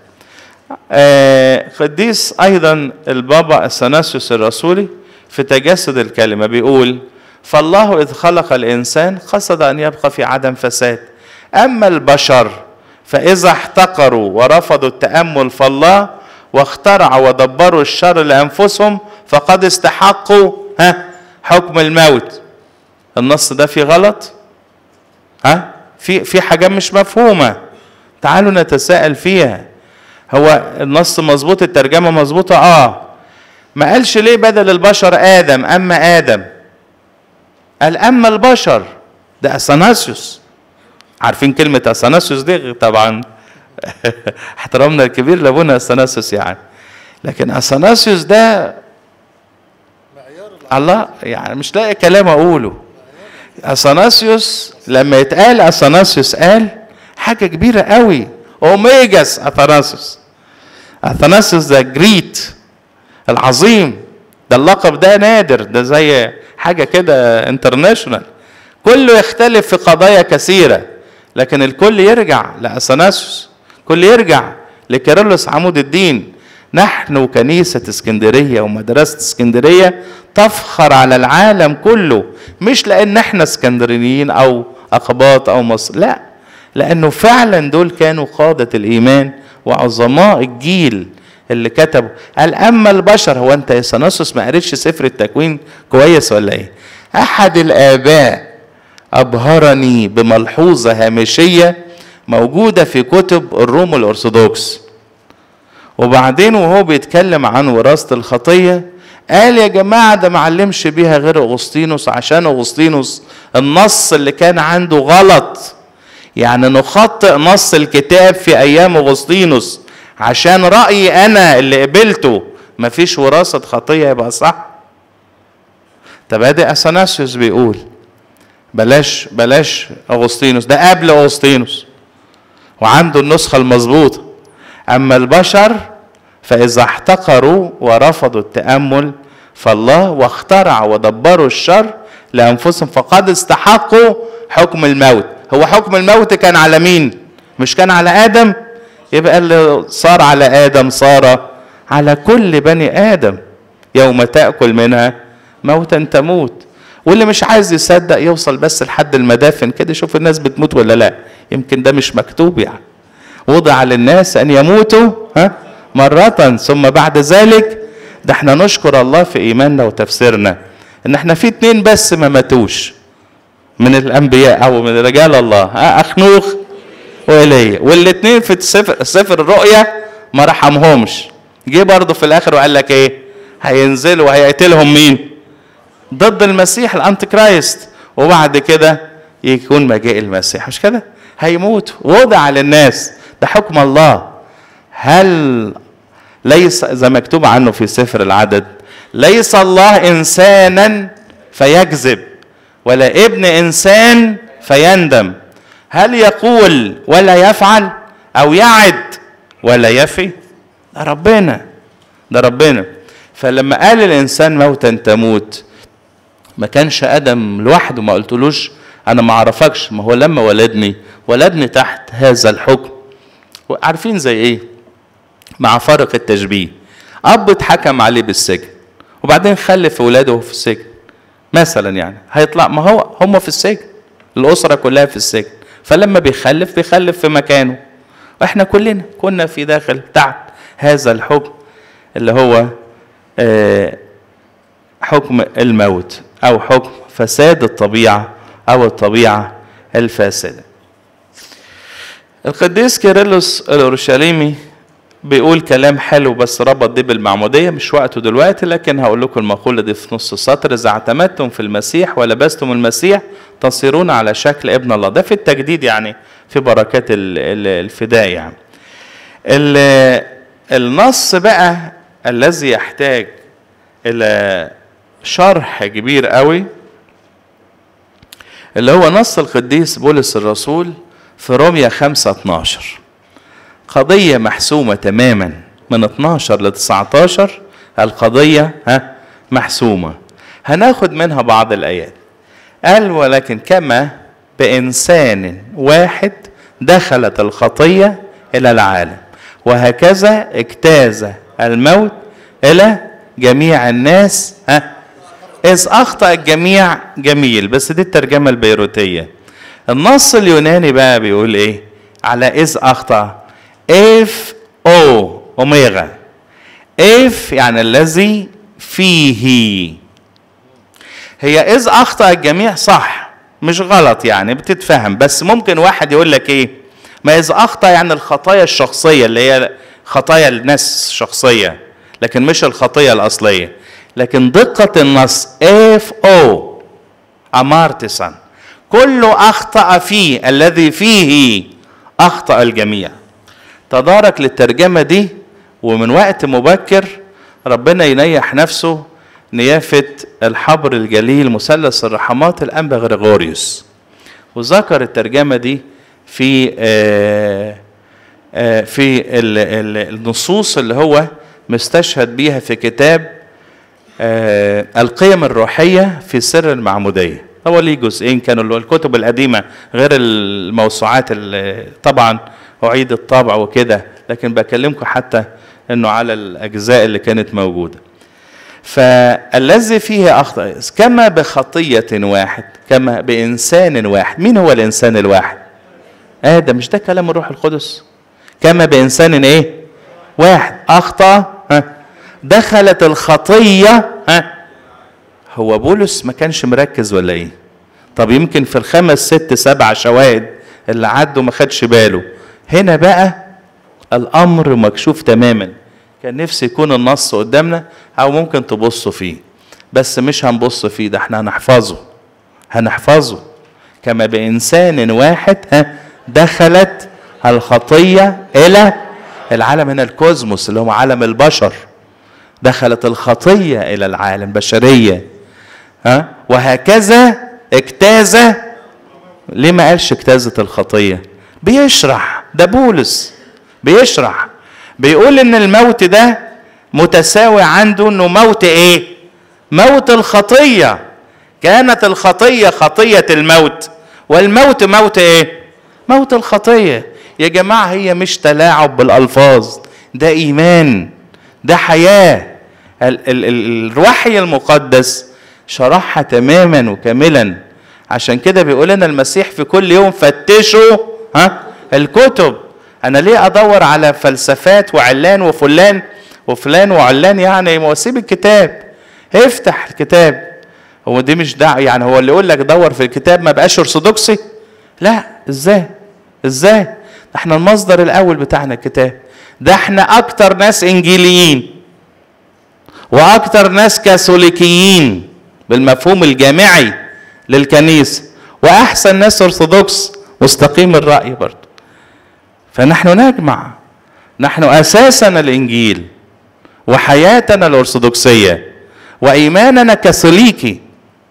قديس أيضا البابا الثناسيوس الرسولي في تجسد الكلمة بيقول فالله إذ خلق الإنسان قصد أن يبقى في عدم فساد أما البشر فإذا احتقروا ورفضوا التأمل فالله واخترعوا ودبروا الشر لأنفسهم فقد استحقوا ها حكم الموت النص ده فيه غلط ها في في حاجة مش مفهومة تعالوا نتساءل فيها هو النص مظبوط الترجمة مظبوطة اه ما قالش ليه بدل البشر آدم أما آدم قال أما البشر ده أثناسيوس عارفين كلمة أثناسيوس دي طبعا احترامنا الكبير لابونا أثناسيوس يعني لكن أثناسيوس ده الله يعني مش لاقي كلام أقوله أثناسيوس لما يتقال أثناسيوس قال حاجة كبيرة قوي أوميجاس أثناسيوس أثناسيوس ده جريت العظيم ده اللقب ده نادر ده زي حاجة كده انترناشونال كله يختلف في قضايا كثيرة لكن الكل يرجع لأثناسيوس كل يرجع لكيرلس عمود الدين نحن كنيسة اسكندرية ومدرسة اسكندرية تفخر على العالم كله مش لأن احنا اسكندرانيين أو أقباط أو مصر لا لأنه فعلا دول كانوا قادة الإيمان وعظماء الجيل اللي كتبوا قال أما البشر هو أنت يا سناسوس ما قريتش سفر التكوين كويس ولا إيه؟ أحد الآباء أبهرني بملحوظة هامشية موجودة في كتب الروم الأرثوذكس وبعدين وهو بيتكلم عن وراثة الخطية قال يا جماعة ده معلمش بيها غير أغسطينوس عشان أغسطينوس النص اللي كان عنده غلط يعني نخطئ نص الكتاب في أيام أغسطينوس عشان رأيي أنا اللي قبلته مفيش وراثة خطية يبقى صح طب ادي اثناسيوس بيقول بلاش بلاش اغسطينوس ده قبل اغسطينوس وعنده النسخه المظبوطه اما البشر فاذا احتقروا ورفضوا التامل فالله واخترعوا ودبروا الشر لانفسهم فقد استحقوا حكم الموت هو حكم الموت كان على مين مش كان على ادم يبقى اللي صار على ادم صار على كل بني ادم يوم تاكل منها موتا تموت واللي مش عايز يصدق يوصل بس لحد المدافن كده يشوف الناس بتموت ولا لا يمكن ده مش مكتوب يعني وضع للناس ان يموتوا ها مرة ثم بعد ذلك ده احنا نشكر الله في ايماننا وتفسيرنا ان احنا في اتنين بس ما ماتوش من الانبياء او من رجال الله ها اخنوخ وايليا والاتنين في سفر, سفر الرؤيا ما رحمهمش جه برضه في الاخر وقال لك ايه هينزلوا وهيقتلهم مين ضد المسيح الانتي كرايست وبعد كده يكون مجيء المسيح مش كده هيموت وضع للناس ده حكم الله هل ليس زي مكتوب عنه في سفر العدد ليس الله انسانا فيكذب ولا ابن انسان فيندم هل يقول ولا يفعل او يعد ولا يفي ده ربنا ده ربنا فلما قال الانسان موتا تموت ما كانش ادم لوحده ما قلتلوش انا ما اعرفكش ما هو لما ولدني ولدني تحت هذا الحكم عارفين زي ايه مع فرق التشبيه اب اتحكم عليه بالسجن وبعدين خلف اولاده في السجن مثلا يعني هيطلع ما هو هم في السجن الاسره كلها في السجن فلما بيخلف بيخلف في مكانه واحنا كلنا كنا في داخل تحت هذا الحكم اللي هو آه حكم الموت او حكم فساد الطبيعه او الطبيعه الفاسده القديس كيرلس الاورشليمي بيقول كلام حلو بس ربط دي بالمعموديه مش وقته دلوقتي لكن هقول لكم المقوله دي في نص السطر اذا اعتمدتم في المسيح ولبستم المسيح تصيرون على شكل ابن الله ده في التجديد يعني في بركات الفداء يعني النص بقى الذي يحتاج الى شرح كبير قوي اللي هو نص القديس بولس الرسول في روميا 5 12 قضية محسومة تماما من 12 ل 19 القضية ها محسومة هناخد منها بعض الآيات قال ولكن كما بإنسان واحد دخلت الخطية إلى العالم وهكذا اجتاز الموت إلى جميع الناس ها إذ أخطأ الجميع جميل بس دي الترجمة البيروتية النص اليوناني بقى بيقول إيه على إذ أخطأ إف أو أوميغا إف يعني الذي فيه هي إذ أخطأ الجميع صح مش غلط يعني بتتفهم بس ممكن واحد يقول لك إيه ما اذا اخطا يعني الخطايا الشخصيه اللي هي خطايا الناس الشخصيه لكن مش الخطيه الاصليه لكن دقه النص اف او امارتسا كل اخطا فيه الذي فيه اخطا الجميع تدارك للترجمه دي ومن وقت مبكر ربنا ينيح نفسه نيافه الحبر الجليل مثلث الرحمات الانبا غريغوريوس وذكر الترجمه دي في آه آه في ال- ال- النصوص اللي هو مستشهد بيها في كتاب آه القيم الروحية في سر المعمودية هو ليه جزئين كانوا اللي هو الكتب القديمة غير الموسوعات اللي طبعا أعيد الطبع وكده لكن بكلمكم حتى انه على الاجزاء اللي كانت موجوده فالذي فيه اخطا كما بخطيه واحد كما بانسان واحد مين هو الانسان الواحد ادم مش ده كلام الروح القدس كما بانسان ايه واحد اخطا ها دخلت الخطيه ها هو بولس ما كانش مركز ولا ايه طب يمكن في الخمس ست سبع شواهد اللي عدوا ما خدش باله هنا بقى الامر مكشوف تماما كان نفسي يكون النص قدامنا او ممكن تبصوا فيه بس مش هنبص فيه ده احنا هنحفظه هنحفظه كما بانسان واحد ها دخلت الخطيه الى العالم هنا الكوزموس اللي هو عالم البشر دخلت الخطيه الى العالم بشريه ها وهكذا اجتاز ليه ما قالش اجتازت الخطيه بيشرح ده بولس بيشرح بيقول ان الموت ده متساوي عنده انه موت ايه موت الخطيه كانت الخطيه خطيه الموت والموت موت ايه موت الخطيه يا جماعه هي مش تلاعب بالالفاظ ده ايمان ده حياه ال- ال- ال- الوحي المقدس شرحها تماما وكاملا عشان كده بيقول لنا المسيح في كل يوم فتشوا ها الكتب انا ليه ادور على فلسفات وعلان وفلان وفلان وعلان يعني واسيب الكتاب افتح الكتاب هو دي مش دعوه يعني هو اللي يقول لك دور في الكتاب ما بقاش ارثوذكسي لا ازاي ازاي ده احنا المصدر الاول بتاعنا الكتاب ده احنا اكتر ناس انجيليين واكتر ناس كاثوليكيين بالمفهوم الجامعي للكنيسه واحسن ناس ارثوذكس مستقيم الراي برضه فنحن نجمع نحن اساسنا الانجيل وحياتنا الارثوذكسيه وايماننا كاثوليكي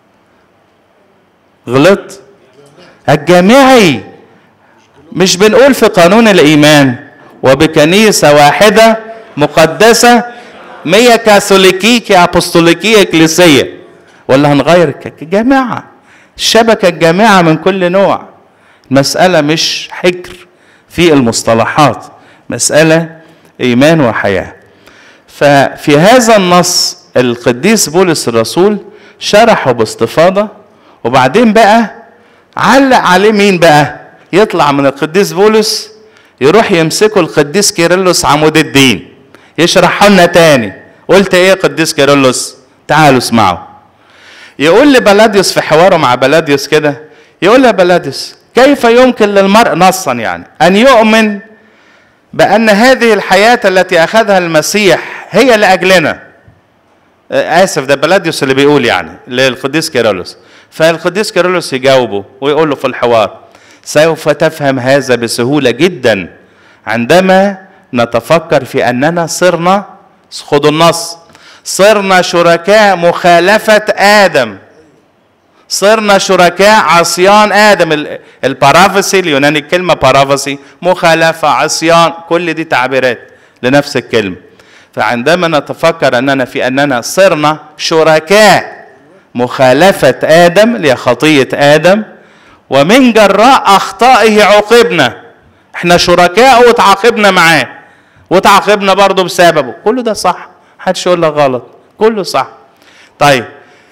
غلط الجامعي مش بنقول في قانون الايمان وبكنيسه واحده مقدسه مية كاثوليكية أبوستوليكية إكليسية ولا هنغير الك- جامعة الشبكة الجامعة من كل نوع مسألة مش حكر في المصطلحات مسألة إيمان وحياة ففي هذا النص القديس بولس الرسول شرحه باستفاضة وبعدين بقى علق عليه مين بقى يطلع من القديس بولس يروح يمسكه القديس كيرلس عمود الدين يشرحه لنا تاني قلت ايه يا قديس كيرلس تعالوا اسمعوا يقول لبلاديوس في حواره مع بلاديوس كده يقول له بلاديوس كيف يمكن للمرء نصا يعني ان يؤمن بان هذه الحياه التي اخذها المسيح هي لاجلنا آه، اسف ده بلاديوس اللي بيقول يعني للقديس كيرلس فالقديس كيرلس يجاوبه ويقول له في الحوار سوف تفهم هذا بسهوله جدا عندما نتفكر في اننا صرنا خدوا النص صرنا شركاء مخالفه ادم صرنا شركاء عصيان ادم ال- البارافسي اليوناني الكلمه بارافسي مخالفه عصيان كل دي تعبيرات لنفس الكلمه فعندما نتفكر اننا في اننا صرنا شركاء مخالفه ادم اللي هي خطيه ادم ومن جراء اخطائه عوقبنا احنا شركاء وتعاقبنا معاه وتعاقبنا برضه بسببه كله ده صح محدش يقول لك غلط كله صح طيب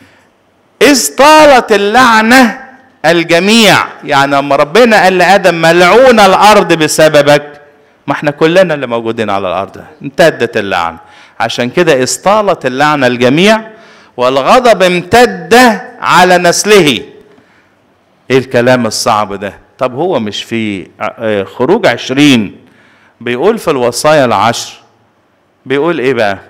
إذ طالت اللعنة الجميع يعني لما ربنا قال لآدم ملعون الأرض بسببك ما احنا كلنا اللي موجودين على الأرض امتدت اللعنة عشان كده إذ طالت اللعنة الجميع والغضب امتد على نسله ايه الكلام الصعب ده طب هو مش في آه، خروج عشرين بيقول في الوصايا العشر بيقول ايه بقى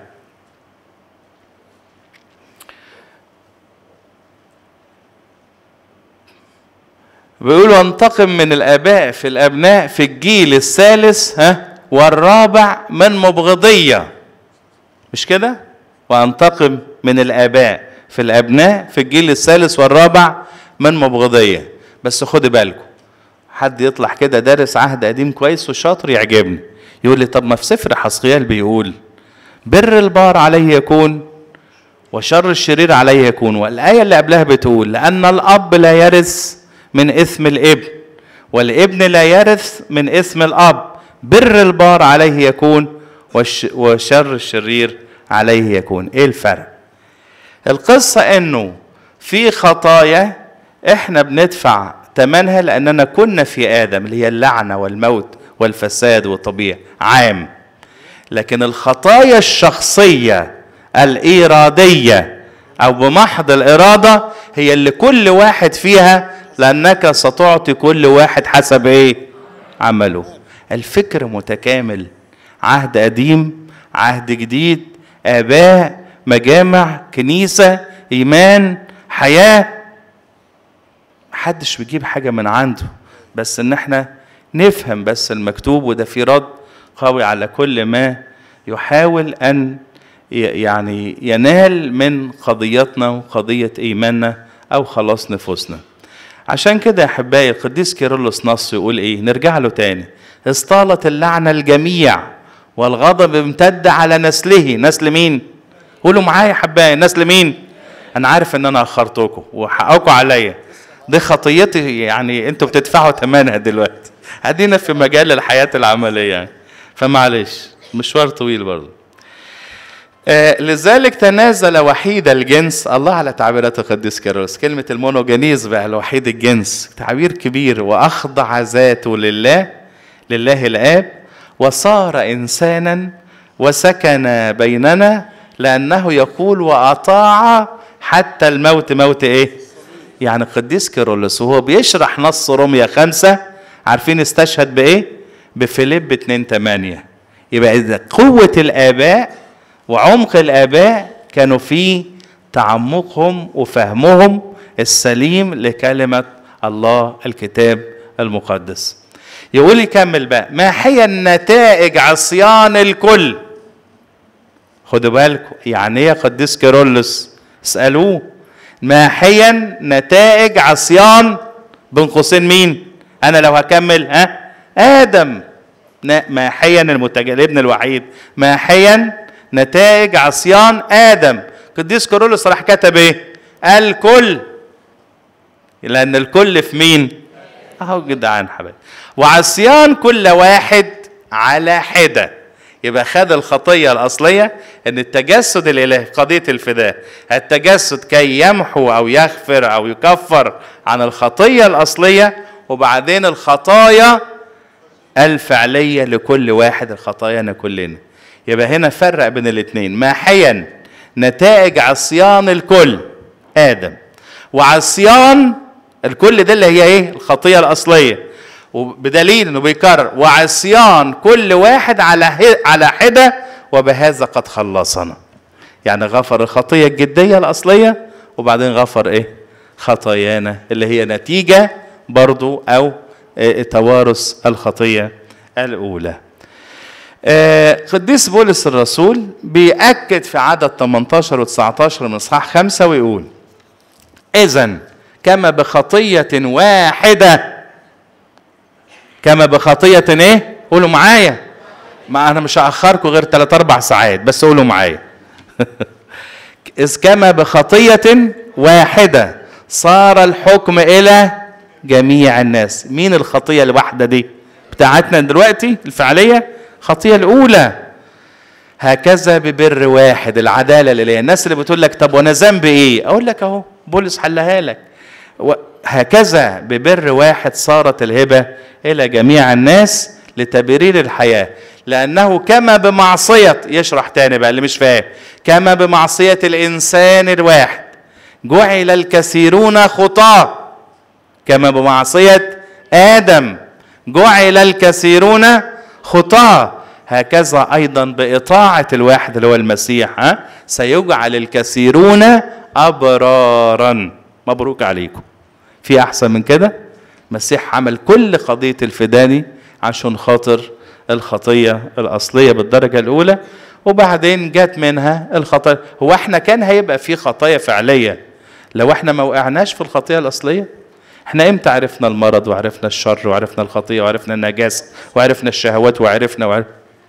بيقول وانتقم من الاباء في الابناء في الجيل الثالث ها والرابع من مبغضيه مش كده وانتقم من الاباء في الابناء في الجيل الثالث والرابع من مبغضيه بس خدي بالكم حد يطلع كده دارس عهد قديم كويس وشاطر يعجبني يقول لي طب ما في سفر حسقيال بيقول بر البار عليه يكون وشر الشرير عليه يكون والآية اللي قبلها بتقول لأن الأب لا يرث من إثم الابن والابن لا يرث من إثم الأب بر البار عليه يكون والش وشر الشرير عليه يكون إيه الفرق القصة إنه في خطايا إحنا بندفع ثمنها لأننا كنا في آدم اللي هي اللعنة والموت والفساد والطبيعة عام لكن الخطايا الشخصية الإرادية أو بمحض الإرادة هي اللي كل واحد فيها لأنك ستعطي كل واحد حسب إيه؟ عمله الفكر متكامل عهد قديم عهد جديد آباء مجامع كنيسة إيمان حياة محدش بيجيب حاجة من عنده بس إن إحنا نفهم بس المكتوب وده في رد قوي على كل ما يحاول أن يعني ينال من قضيتنا وقضية إيماننا أو خلاص نفوسنا عشان كده يا أحبائي القديس كيرلس نص يقول إيه نرجع له تاني اصطالت اللعنة الجميع والغضب امتد على نسله نسل مين قولوا معايا يا أحبائي نسل مين أنا عارف إن أنا أخرتكم وحقكم عليا دي خطيتي يعني انتوا بتدفعوا ثمنها دلوقتي ادينا في مجال الحياه العمليه يعني فمعلش مشوار طويل برضه آه لذلك تنازل وحيد الجنس الله على تعبيرات القديس كيروس كلمة المونوجينيز بقى الوحيد الجنس تعبير كبير وأخضع ذاته لله لله الآب وصار إنسانا وسكن بيننا لأنه يقول وأطاع حتى الموت موت إيه؟ يعني القديس كيرلس وهو بيشرح نص روميا خمسة عارفين استشهد بإيه؟ بفيليب 2 8 يبقى إذا قوة الآباء وعمق الآباء كانوا في تعمقهم وفهمهم السليم لكلمة الله الكتاب المقدس يقول يكمل بقى ما هي النتائج عصيان الكل خدوا بالكم يعني ايه يا قديس كيرلس اسألوه ما هي نتائج عصيان بين قوسين مين انا لو هكمل ها ادم ما حيا المتجه الابن الوحيد ما حيا نتائج عصيان ادم قديس كيرلس راح كتب ايه الكل لان الكل في مين اهو جدعان حبايبي وعصيان كل واحد على حده يبقى خد الخطية الأصلية أن التجسد الإلهي قضية الفداء التجسد كي يمحو أو يغفر أو يكفر عن الخطية الأصلية وبعدين الخطايا الفعلية لكل واحد الخطايانا كلنا يبقى هنا فرق بين الاثنين ماحيا نتائج عصيان الكل آدم وعصيان الكل ده اللي هي ايه الخطية الأصلية وبدليل انه بيكرر وعصيان كل واحد على على حده وبهذا قد خلصنا يعني غفر الخطيه الجديه الاصليه وبعدين غفر ايه خطايانا اللي هي نتيجه برضو او إيه توارث الخطيه الاولى آه قديس بولس الرسول بيأكد في عدد 18 و19 من اصحاح 5 ويقول اذا كما بخطيه واحده كما بخطية ايه؟ قولوا معايا. ما انا مش هاخركم غير 3 4 ساعات بس قولوا معايا. إذ كما بخطية واحدة صار الحكم إلى جميع الناس. مين الخطية الواحدة دي؟ بتاعتنا دلوقتي الفعلية الخطية الأولى. هكذا ببر واحد العدالة اللي هي الناس اللي بتقول لك طب وأنا ذنبي إيه؟ أقول لك أهو بولس حلها لك. هكذا ببر واحد صارت الهبة إلى جميع الناس لتبرير الحياة لأنه كما بمعصية يشرح تاني بقى اللي مش فاهم كما بمعصية الإنسان الواحد جعل الكثيرون خطاة كما بمعصية ادم جعل الكثيرون خطاه هكذا ايضا باطاعه الواحد اللي هو المسيح ها سيجعل الكثيرون ابرارا مبروك عليكم في احسن من كده المسيح عمل كل قضيه الفداء دي عشان خاطر الخطيه الاصليه بالدرجه الاولى وبعدين جت منها الخطايا هو احنا كان هيبقى في خطايا فعليه لو احنا ما وقعناش في الخطيه الاصليه احنا امتى عرفنا المرض وعرفنا الشر وعرفنا الخطيه وعرفنا النجاسه وعرفنا الشهوات وعرفنا وعرفنا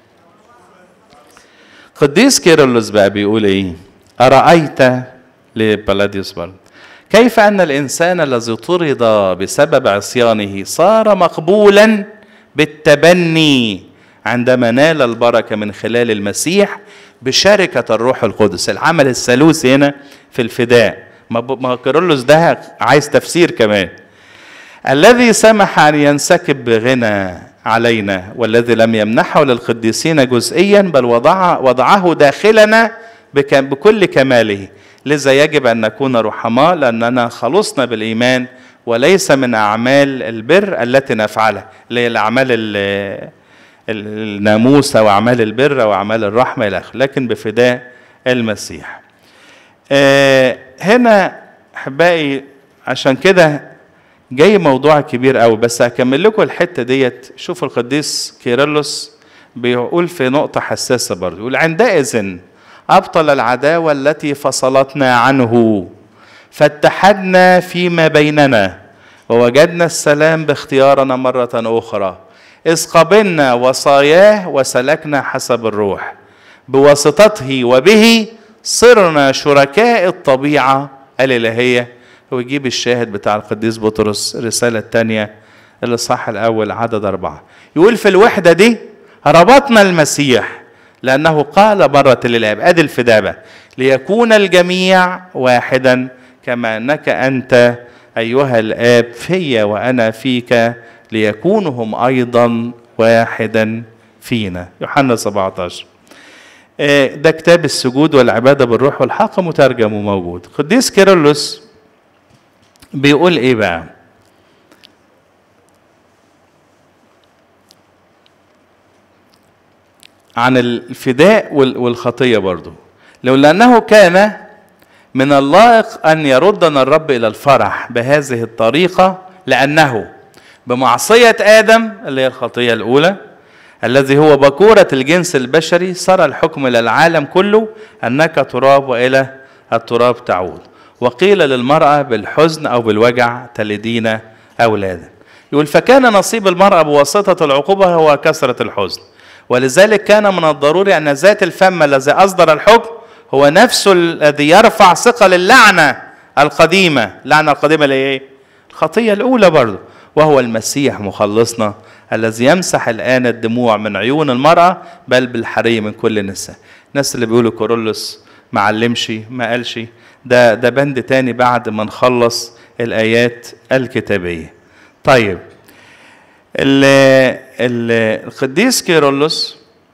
قديس كيرلس بقى بيقول ايه ارايت لبلاديوس برضه كيف ان الانسان الذي طرد بسبب عصيانه صار مقبولا بالتبني عندما نال البركه من خلال المسيح بشركه الروح القدس العمل الثالوثي هنا في الفداء ما كيرلس ده عايز تفسير كمان الذي سمح ان ينسكب بغنى علينا والذي لم يمنحه للقديسين جزئيا بل وضع وضعه داخلنا بكل كماله لذا يجب ان نكون رحماء لاننا خلصنا بالايمان وليس من اعمال البر التي نفعلها اللي هي الاعمال الناموس او اعمال البر او اعمال الرحمه الى اخره لكن بفداء المسيح هنا احبائي عشان كده جاي موضوع كبير قوي بس هكمل لكم الحته ديت شوفوا القديس كيرلس بيقول في نقطه حساسه برضه يقول عندئذ ابطل العداوه التي فصلتنا عنه فاتحدنا فيما بيننا ووجدنا السلام باختيارنا مره اخرى اذ قبلنا وصاياه وسلكنا حسب الروح بواسطته وبه صرنا شركاء الطبيعه الالهيه ويجيب الشاهد بتاع القديس بطرس الرسالة الثانية الإصحاح الأول عدد أربعة يقول في الوحدة دي ربطنا المسيح لأنه قال مرة للآب أدي الفدابة ليكون الجميع واحدا كما أنك أنت أيها الآب في وأنا فيك ليكونوا هم أيضا واحدا فينا يوحنا 17 ده كتاب السجود والعبادة بالروح والحق مترجم وموجود قديس كيرلس بيقول ايه بقى عن الفداء والخطيه برضو لو لانه كان من اللائق ان يردنا الرب الى الفرح بهذه الطريقه لانه بمعصيه ادم اللي هي الخطيه الاولى الذي هو بكوره الجنس البشري صار الحكم الى العالم كله انك تراب والى التراب تعود وقيل للمرأة بالحزن أو بالوجع تلدين أولادا يقول فكان نصيب المرأة بواسطة العقوبة هو كثرة الحزن ولذلك كان من الضروري أن ذات الفم الذي أصدر الحكم هو نفسه الذي يرفع ثقل اللعنة القديمة اللعنة القديمة اللي ايه الخطية الأولى برضه وهو المسيح مخلصنا الذي يمسح الآن الدموع من عيون المرأة بل بالحري من كل النساء الناس اللي بيقولوا كورولوس ما علمش ما قالش ده ده بند تاني بعد ما نخلص الآيات الكتابية طيب ال ال القديس كيرلس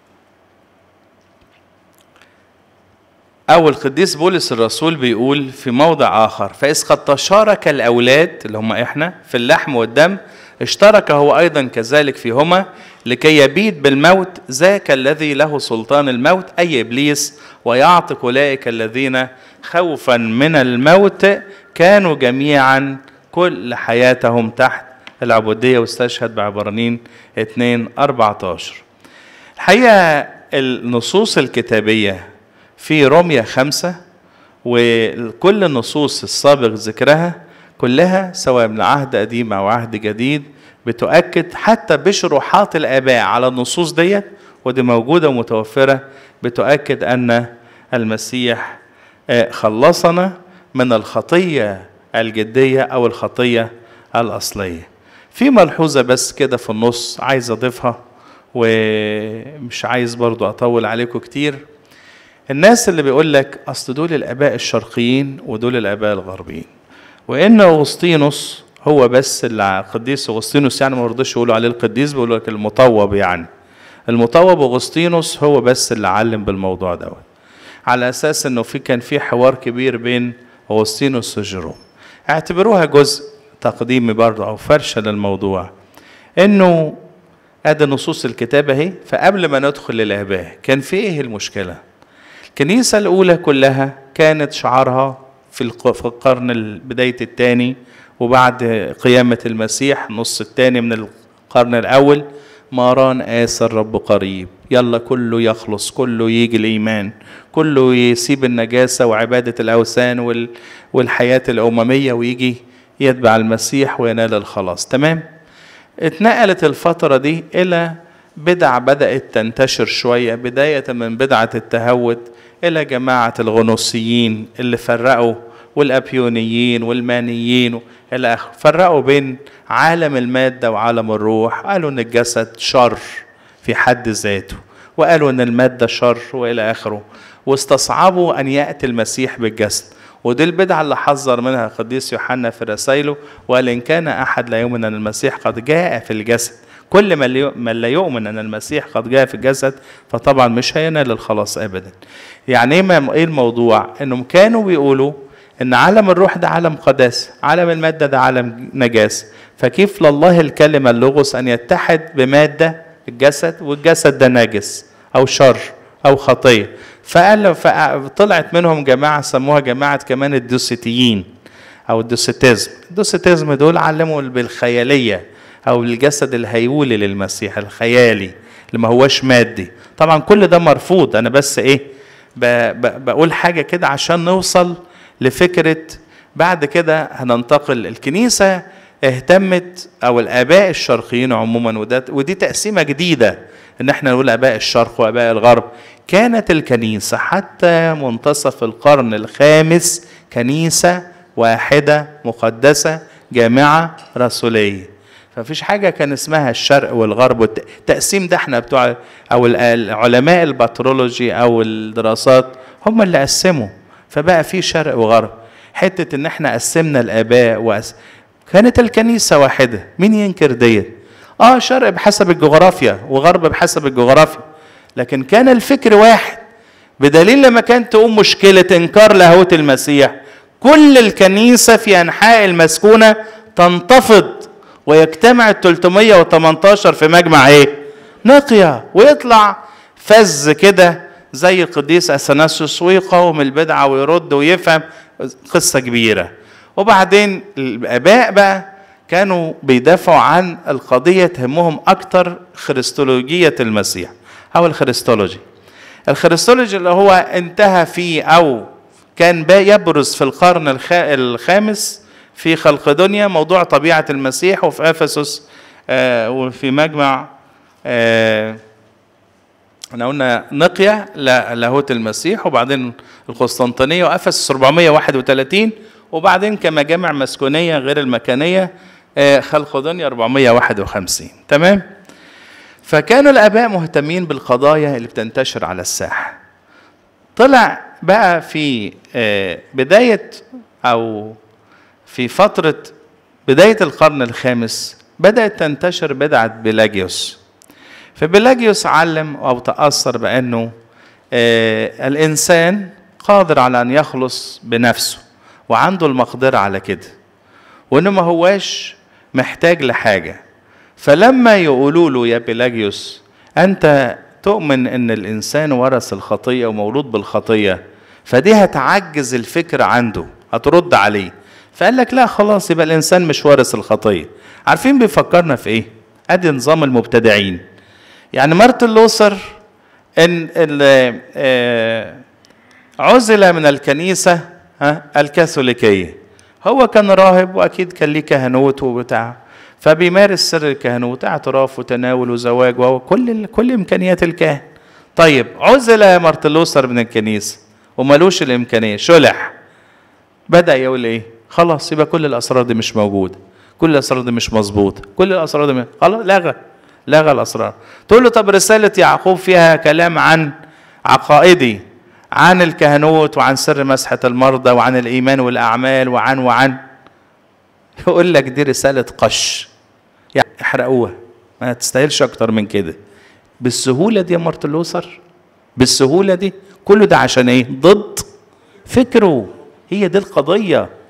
أو القديس بولس الرسول بيقول في موضع آخر فإذ قد تشارك الأولاد اللي هم إحنا في اللحم والدم اشترك هو أيضا كذلك فيهما لكي يبيد بالموت ذاك الذي له سلطان الموت أي إبليس ويعتق أولئك الذين خوفا من الموت كانوا جميعا كل حياتهم تحت العبودية واستشهد بعبرانين 2 14 الحقيقة النصوص الكتابية في روميا خمسة وكل النصوص السابق ذكرها كلها سواء من عهد قديم أو عهد جديد بتؤكد حتى بشروحات الآباء على النصوص ديت ودي موجودة ومتوفرة بتؤكد أن المسيح خلصنا من الخطية الجدية أو الخطية الأصلية في ملحوظة بس كده في النص عايز أضيفها ومش عايز برضو أطول عليكم كتير الناس اللي بيقول لك أصل دول الآباء الشرقيين ودول الآباء الغربيين وإن أغسطينوس هو بس اللي قديس أغسطينوس يعني ما رضيش يقولوا عليه القديس بيقولوا لك المطوب يعني المطوب أغسطينوس هو بس اللي علم بالموضوع دوت على اساس انه في كان في حوار كبير بين اغسطينوس وجيروم اعتبروها جزء تقديمي برضه او فرشه للموضوع انه ادي نصوص الكتاب اهي فقبل ما ندخل للاباء كان في ايه المشكله الكنيسه الاولى كلها كانت شعارها في الق- في القرن ال- بدايه الثاني وبعد قيامه المسيح نص الثاني من القرن الاول ماران آسى الرب قريب يلا كله يخلص كله يجي الإيمان كله يسيب النجاسة وعبادة الأوثان وال... والحياة الأممية ويجي يتبع المسيح وينال الخلاص تمام اتنقلت الفترة دي إلى بدع بدأت تنتشر شوية بداية من بدعة التهود إلى جماعة الغنوصيين اللي فرقوا والأبيونيين والمانيين إلى آخره فرقوا بين عالم المادة وعالم الروح قالوا إن الجسد شر في حد ذاته وقالوا إن المادة شر وإلى آخره واستصعبوا أن يأتي المسيح بالجسد ودي البدعة اللي حذر منها القديس يوحنا في رسائله وقال إن كان أحد لا يؤمن أن المسيح قد جاء في الجسد كل من لي- من لا يؤمن أن المسيح قد جاء في الجسد فطبعا مش هينال الخلاص أبدا يعني إيه م- إيه الموضوع إنهم كانوا بيقولوا إن عالم الروح ده عالم قداسة عالم المادة ده عالم نجاسة فكيف لله الكلمة اللغوس أن يتحد بمادة الجسد والجسد ده نجس أو شر أو خطية فقال فطلعت منهم جماعة سموها جماعة كمان الدوسيتيين أو الدوسيتيزم الدوسيتيزم دول علموا بالخيالية أو الجسد الهيولي للمسيح الخيالي اللي ما هوش مادي طبعا كل ده مرفوض أنا بس إيه ب ب بقول حاجة كده عشان نوصل لفكرة بعد كده هننتقل الكنيسة اهتمت او الاباء الشرقيين عموما وده ودي تقسيمه جديده ان احنا نقول اباء الشرق واباء الغرب كانت الكنيسه حتى منتصف القرن الخامس كنيسه واحده مقدسه جامعه رسوليه ففيش حاجه كان اسمها الشرق والغرب والت- التقسيم ده احنا بتوع او ال- العلماء البترولوجي او الدراسات هم اللي قسموا فبقى في شرق وغرب حته ان احنا قسمنا الاباء وأس... كانت الكنيسه واحده مين ينكر ديت اه شرق بحسب الجغرافيا وغرب بحسب الجغرافيا لكن كان الفكر واحد بدليل لما كانت تقوم مشكله انكار لاهوت المسيح كل الكنيسه في انحاء المسكونه تنتفض ويجتمع ال 318 في مجمع ايه؟ نقيا ويطلع فز كده زي القديس اثناسيوس ويقاوم البدعه ويرد ويفهم قصه كبيره وبعدين الاباء بقى كانوا بيدافعوا عن القضيه تهمهم اكتر خريستولوجيه المسيح او الخريستولوجي الخريستولوجي اللي هو انتهى فيه او كان با- يبرز في القرن الخ- الخامس في خلقدونيا موضوع طبيعه المسيح وفي افسس آه، وفي مجمع آه، احنا قلنا نقيا ل- لاهوت المسيح وبعدين القسطنطينيه وافسس 431 وبعدين كمجامع مسكونيه غير المكانيه آه، خلقدونيا 451 تمام فكانوا الاباء مهتمين بالقضايا اللي بتنتشر على الساحه طلع بقى في آه، بدايه او في فتره بدايه القرن الخامس بدات تنتشر بدعه بيلاجيوس فبيلاجيوس علم او تاثر بانه آه الانسان قادر على ان يخلص بنفسه وعنده المقدره على كده وانه ما هواش محتاج لحاجه فلما يقولوا له يا بيلاجيوس انت تؤمن ان الانسان ورث الخطيه ومولود بالخطيه فدي هتعجز الفكر عنده هترد عليه فقال لك لا خلاص يبقى الانسان مش وارث الخطيه عارفين بيفكرنا في ايه ادي نظام المبتدعين يعني مارتن لوثر ان ال- آه، عزل من الكنيسه ها الكاثوليكيه هو كان راهب واكيد كان ليه كهنوت وبتاع فبيمارس سر الكهنوت اعتراف وتناول وزواج وكل كل امكانيات الكاهن طيب عزل مارتن لوثر من الكنيسه وملوش الامكانيه شلح بدا يقول ايه خلاص يبقى كل الاسرار دي مش موجوده كل الاسرار دي مش مظبوطه كل الاسرار دي م- خلاص لغى لغى الاسرار تقول له طب رساله يعقوب فيها كلام عن عقائدي عن الكهنوت وعن سر مسحه المرضى وعن الايمان والاعمال وعن وعن يقول لك دي رساله قش يعني احرقوها ما تستاهلش اكتر من كده بالسهوله دي يا مارتن لوثر بالسهوله دي كله ده عشان ايه ضد فكره هي دي القضيه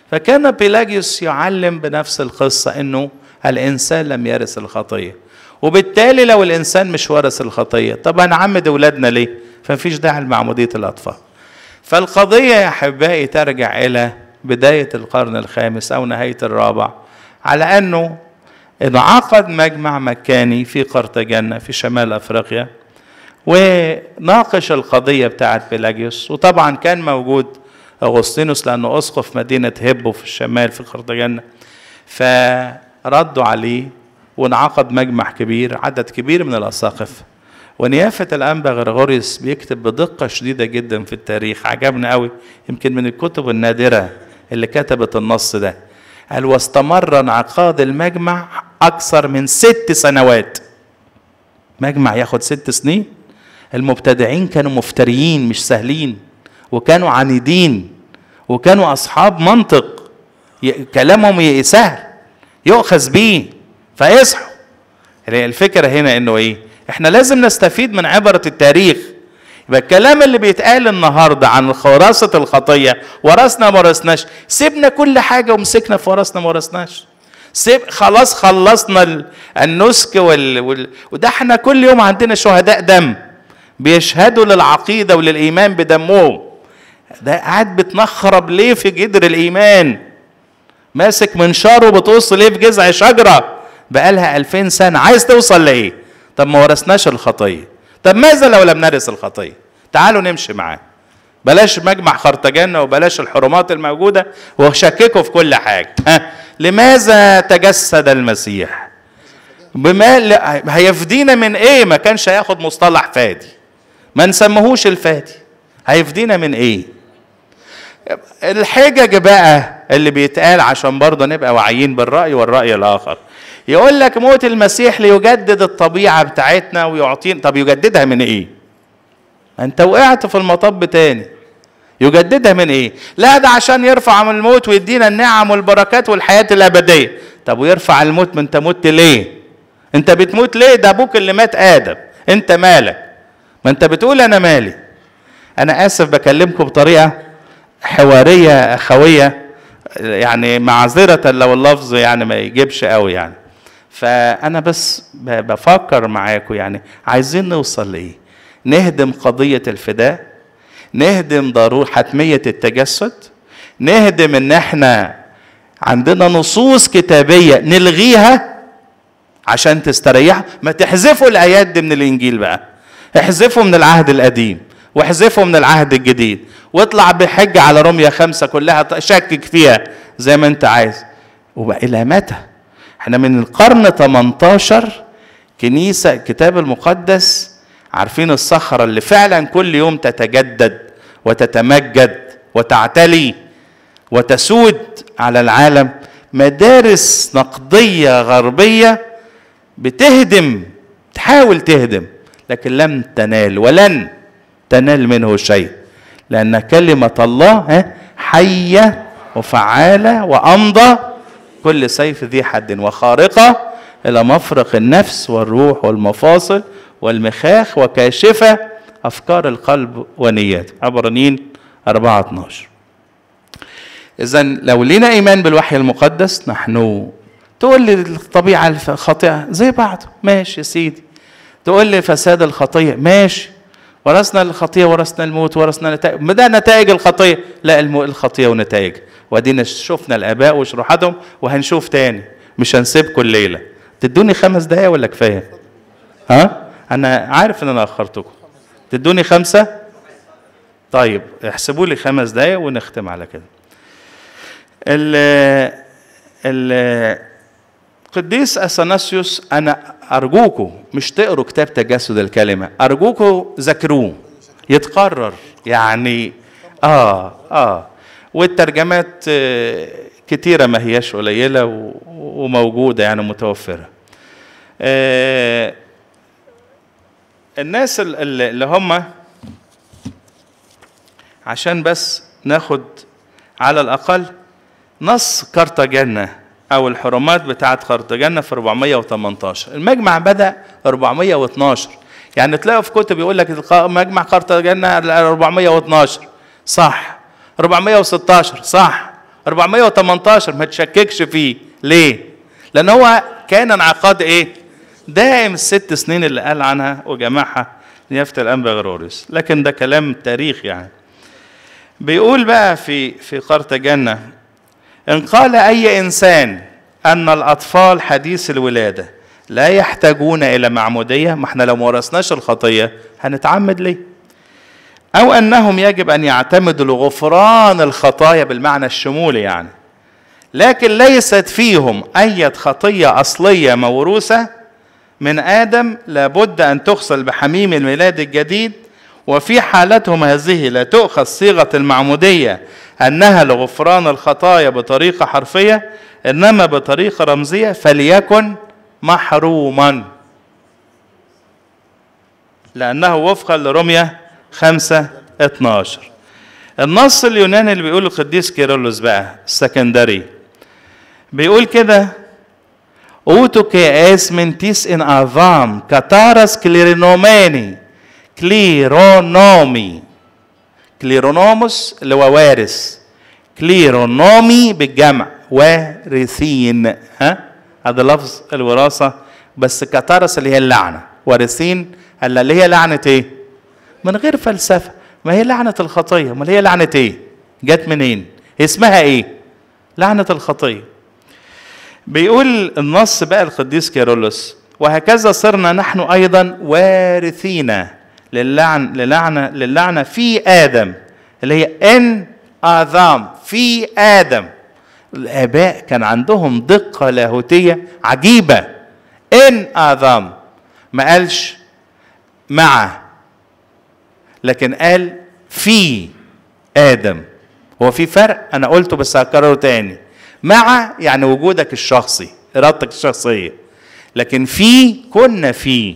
فكان بيلاجيوس يعلم بنفس القصة انه الانسان لم يرث الخطية وبالتالي لو الانسان مش ورث الخطية طب هنعمد اولادنا ليه فمفيش داعي لمعمودية الاطفال فالقضية يا احبائي ترجع الى بداية القرن الخامس او نهاية الرابع على انه انعقد مجمع مكاني في قرطاجنة في شمال افريقيا وناقش القضية بتاعت بيلاجيوس وطبعا كان موجود أغسطينوس لأنه أسقف مدينة هيبو في الشمال في قرطاجنة فردوا عليه وانعقد مجمع كبير عدد كبير من الأساقفة ونيافة الأنبا غريغوريوس بيكتب بدقة شديدة جدا في التاريخ عجبنا قوي يمكن من الكتب النادرة اللي كتبت النص ده قال واستمر انعقاد المجمع أكثر من ست سنوات مجمع ياخد ست سنين المبتدعين كانوا مفتريين مش سهلين وكانوا عنيدين وكانوا أصحاب منطق كلامهم سهل يؤخذ بيه فيصحوا الفكرة هنا انه ايه احنا لازم نستفيد من عبرة التاريخ يبقى الكلام اللي بيتقال النهاردة عن وراثة الخطية ورثنا ما ورثناش سيبنا كل حاجة ومسكنا في ورثنا ما ورثناش سيب خلاص خلصنا النسك وال... وال... وده احنا كل يوم عندنا شهداء دم بيشهدوا للعقيدة وللإيمان بدمهم ده قاعد بتنخرب ليه في جدر الإيمان ماسك منشار وبتوص ليه في جذع شجرة بقالها ألفين سنة عايز توصل لإيه طب ما ورثناش الخطية طب ماذا لو لم نرث الخطية تعالوا نمشي معاه بلاش مجمع خرطجنة وبلاش الحرمات الموجودة وشككوا في كل حاجة ها لماذا تجسد المسيح بما هيفدينا من ايه ما كانش هياخد مصطلح فادي ما نسمهوش الفادي هيفدينا من ايه الحجج بقى اللي بيتقال عشان برضه نبقى واعيين بالرأي والرأي الآخر يقول لك موت المسيح ليجدد الطبيعة بتاعتنا ويعطينا طب يجددها من ايه انت وقعت في المطب تاني يجددها من ايه لا ده عشان يرفع من الموت ويدينا النعم والبركات والحياة الأبدية طب ويرفع الموت ما انت مت ليه انت بتموت ليه ده ابوك اللي مات آدم انت مالك ما انت بتقول انا مالي انا اسف بكلمكم بطريقة حوارية اخوية يعني معذرة لو اللفظ يعني ما يجيبش قوي يعني فانا بس بفكر معاكم يعني عايزين نوصل لايه نهدم قضية الفداء نهدم ضرورة حتمية التجسد نهدم ان احنا عندنا نصوص كتابية نلغيها عشان تستريح ما تحذفوا الايات دي من الانجيل بقى احذفوا من العهد القديم واحذفوا من العهد الجديد واطلع بحجة على رمية خمسة كلها شكك فيها زي ما انت عايز وبقى الى متى احنا من القرن 18 كنيسة الكتاب المقدس عارفين الصخرة اللي فعلا كل يوم تتجدد وتتمجد وتعتلي وتسود على العالم مدارس نقدية غربية بتهدم تحاول تهدم لكن لم تنال ولن تنال منه شيء لأن كلمة الله حية وفعالة وأمضى كل سيف ذي حد وخارقة إلى مفرق النفس والروح والمفاصل والمخاخ وكاشفة أفكار القلب ونياته عبرانيين 4 12 إذا لو لنا إيمان بالوحي المقدس نحن تقول لي الطبيعة الخاطئة زي بعض ماشي يا سيدي تقول لي فساد الخطية ماشي ورثنا الخطية ورثنا الموت ورثنا نتائج ما ده نتائج الخطية لا الخطية ونتائج وادينا شفنا الآباء وشروحاتهم وهنشوف تاني مش هنسيبكم الليلة تدوني خمس دقايق ولا كفاية ها أنا عارف إن أنا أخرتكم تدوني خمسة طيب احسبوا لي خمس دقايق ونختم على كده ال ال قديس اثناسيوس انا ارجوكم مش تقروا كتاب تجسد الكلمه ارجوكم ذاكروه يتقرر يعني اه اه والترجمات كتيره ما هياش قليله وموجوده يعني متوفره آه الناس اللي هم عشان بس ناخد على الاقل نص كرتاجنة أو الحرمات بتاعت كرتاجنة في 418 المجمع بدأ 412 يعني تلاقوا في كتب يقول لك مجمع كرتاجنة 412 صح 416 صح 418 ما تشككش فيه ليه لان هو كان انعقاد ايه دائم الست سنين اللي قال عنها وجمعها نيافة الانبا غروريوس لكن ده كلام تاريخ يعني بيقول بقى في في قرطاجنة ان قال اي انسان ان الاطفال حديث الولاده لا يحتاجون الى معموديه ما احنا لو ما ورثناش الخطيه هنتعمد ليه او انهم يجب ان يعتمدوا لغفران الخطايا بالمعنى الشمولي يعني لكن ليست فيهم اي خطيه اصليه موروثه من ادم لابد ان تغسل بحميم الميلاد الجديد وفي حالتهم هذه لا تؤخذ صيغه المعموديه انها لغفران الخطايا بطريقه حرفيه انما بطريقه رمزيه فليكن محروما لانه وفقا لرميه 5 12 النص اليوناني اللي بيقول القديس كيرلس بقى السكندري بيقول كده اوتو كي اسمن تيس ان افام كاتارس كليرينوماني كليرونومي كليرونوموس اللي هو وارث كليرونومي بالجمع وارثين ها هذا لفظ الوراثه بس كاتارس اللي هي اللعنه وارثين اللي هي لعنه ايه من غير فلسفه ما هي لعنه الخطيه امال هي لعنه ايه جت منين اسمها ايه لعنه الخطيه بيقول النص بقى القديس كيرلس وهكذا صرنا نحن ايضا وارثين للعن للعنه للعنه في ادم اللي هي ان اذام في ادم الاباء كان عندهم دقه لاهوتيه عجيبه ان اذام ما قالش مع لكن قال في ادم هو في فرق انا قلته بس هكرره تاني مع يعني وجودك الشخصي ارادتك الشخصيه لكن في كنا في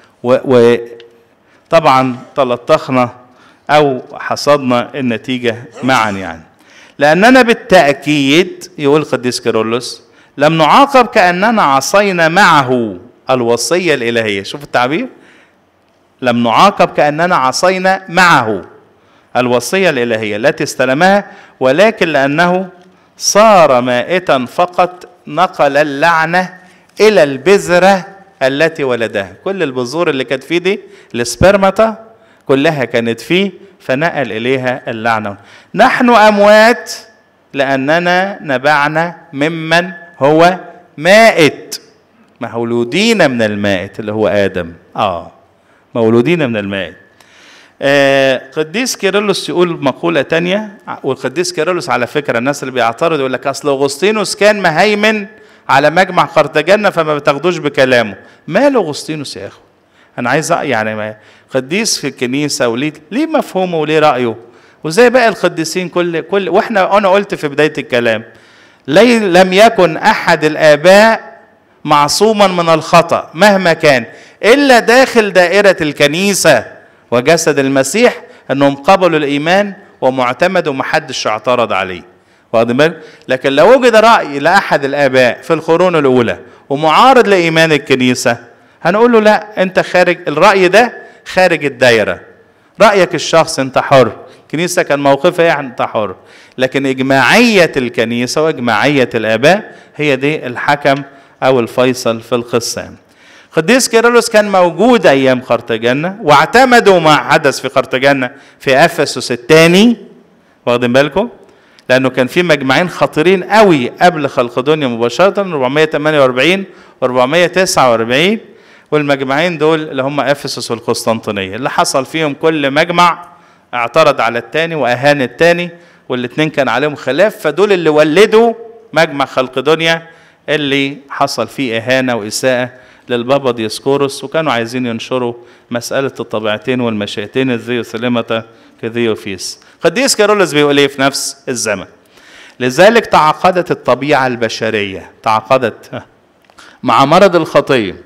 وطبعا تلطخنا او حصدنا النتيجه معا يعني لاننا بالتاكيد يقول القديس كيرلس لم نعاقب كاننا عصينا معه الوصيه الالهيه شوف التعبير لم نعاقب كاننا عصينا معه الوصيه الالهيه التي استلمها ولكن لانه صار مائتا فقط نقل اللعنه الى البذره التي ولدها كل البذور اللي كانت فيه دي السبرمتا كلها كانت فيه فنقل اليها اللعنه نحن اموات لاننا نبعنا ممن هو مائت مولودين من المائت اللي هو ادم اه مولودين من المائت آه قديس كيرلس يقول مقولة تانية والقديس كيرلس على فكرة الناس اللي بيعترض يقول لك أصل أغسطينوس كان مهيمن على مجمع قرطاجنة فما بتاخدوش بكلامه ماله أغسطينوس يا أخو أنا عايز يعني ما قديس في الكنيسة وليه ليه مفهومه وليه رأيه وزي باقي القديسين كل كل واحنا انا قلت في بدايه الكلام لي لم يكن احد الاباء معصوما من الخطا مهما كان الا داخل دائره الكنيسه وجسد المسيح انهم قبلوا الايمان ومعتمد ومحدش اعترض عليه واخد بالك لكن لو وجد راي لاحد الاباء في القرون الاولى ومعارض لايمان الكنيسه هنقول له لا انت خارج الراي ده خارج الدايره رايك الشخص انت حر الكنيسه كان موقفها يعني انت حر لكن اجماعيه الكنيسه واجماعيه الاباء هي دي الحكم او الفيصل في القصه قديس كيرلس كان موجود ايام قرطاجنة واعتمدوا ما حدث في قرطاجنة في افسس الثاني واخدين بالكم لانه كان في مجمعين خطيرين قوي قبل خلق دنيا مباشره 448 و449 والمجمعين دول اللي هم افسس والقسطنطينيه اللي حصل فيهم كل مجمع اعترض على الثاني واهان الثاني والاثنين كان عليهم خلاف فدول اللي ولدوا مجمع خلق دنيا اللي حصل فيه اهانه واساءه للبابا ديسكورس وكانوا عايزين ينشروا مسألة الطبيعتين والمشيئتين الذيو سلمة كذيو فيس قديس كارولس بيقول ايه في نفس الزمن لذلك تعاقدت الطبيعة البشرية تعاقدت مع مرض الخطية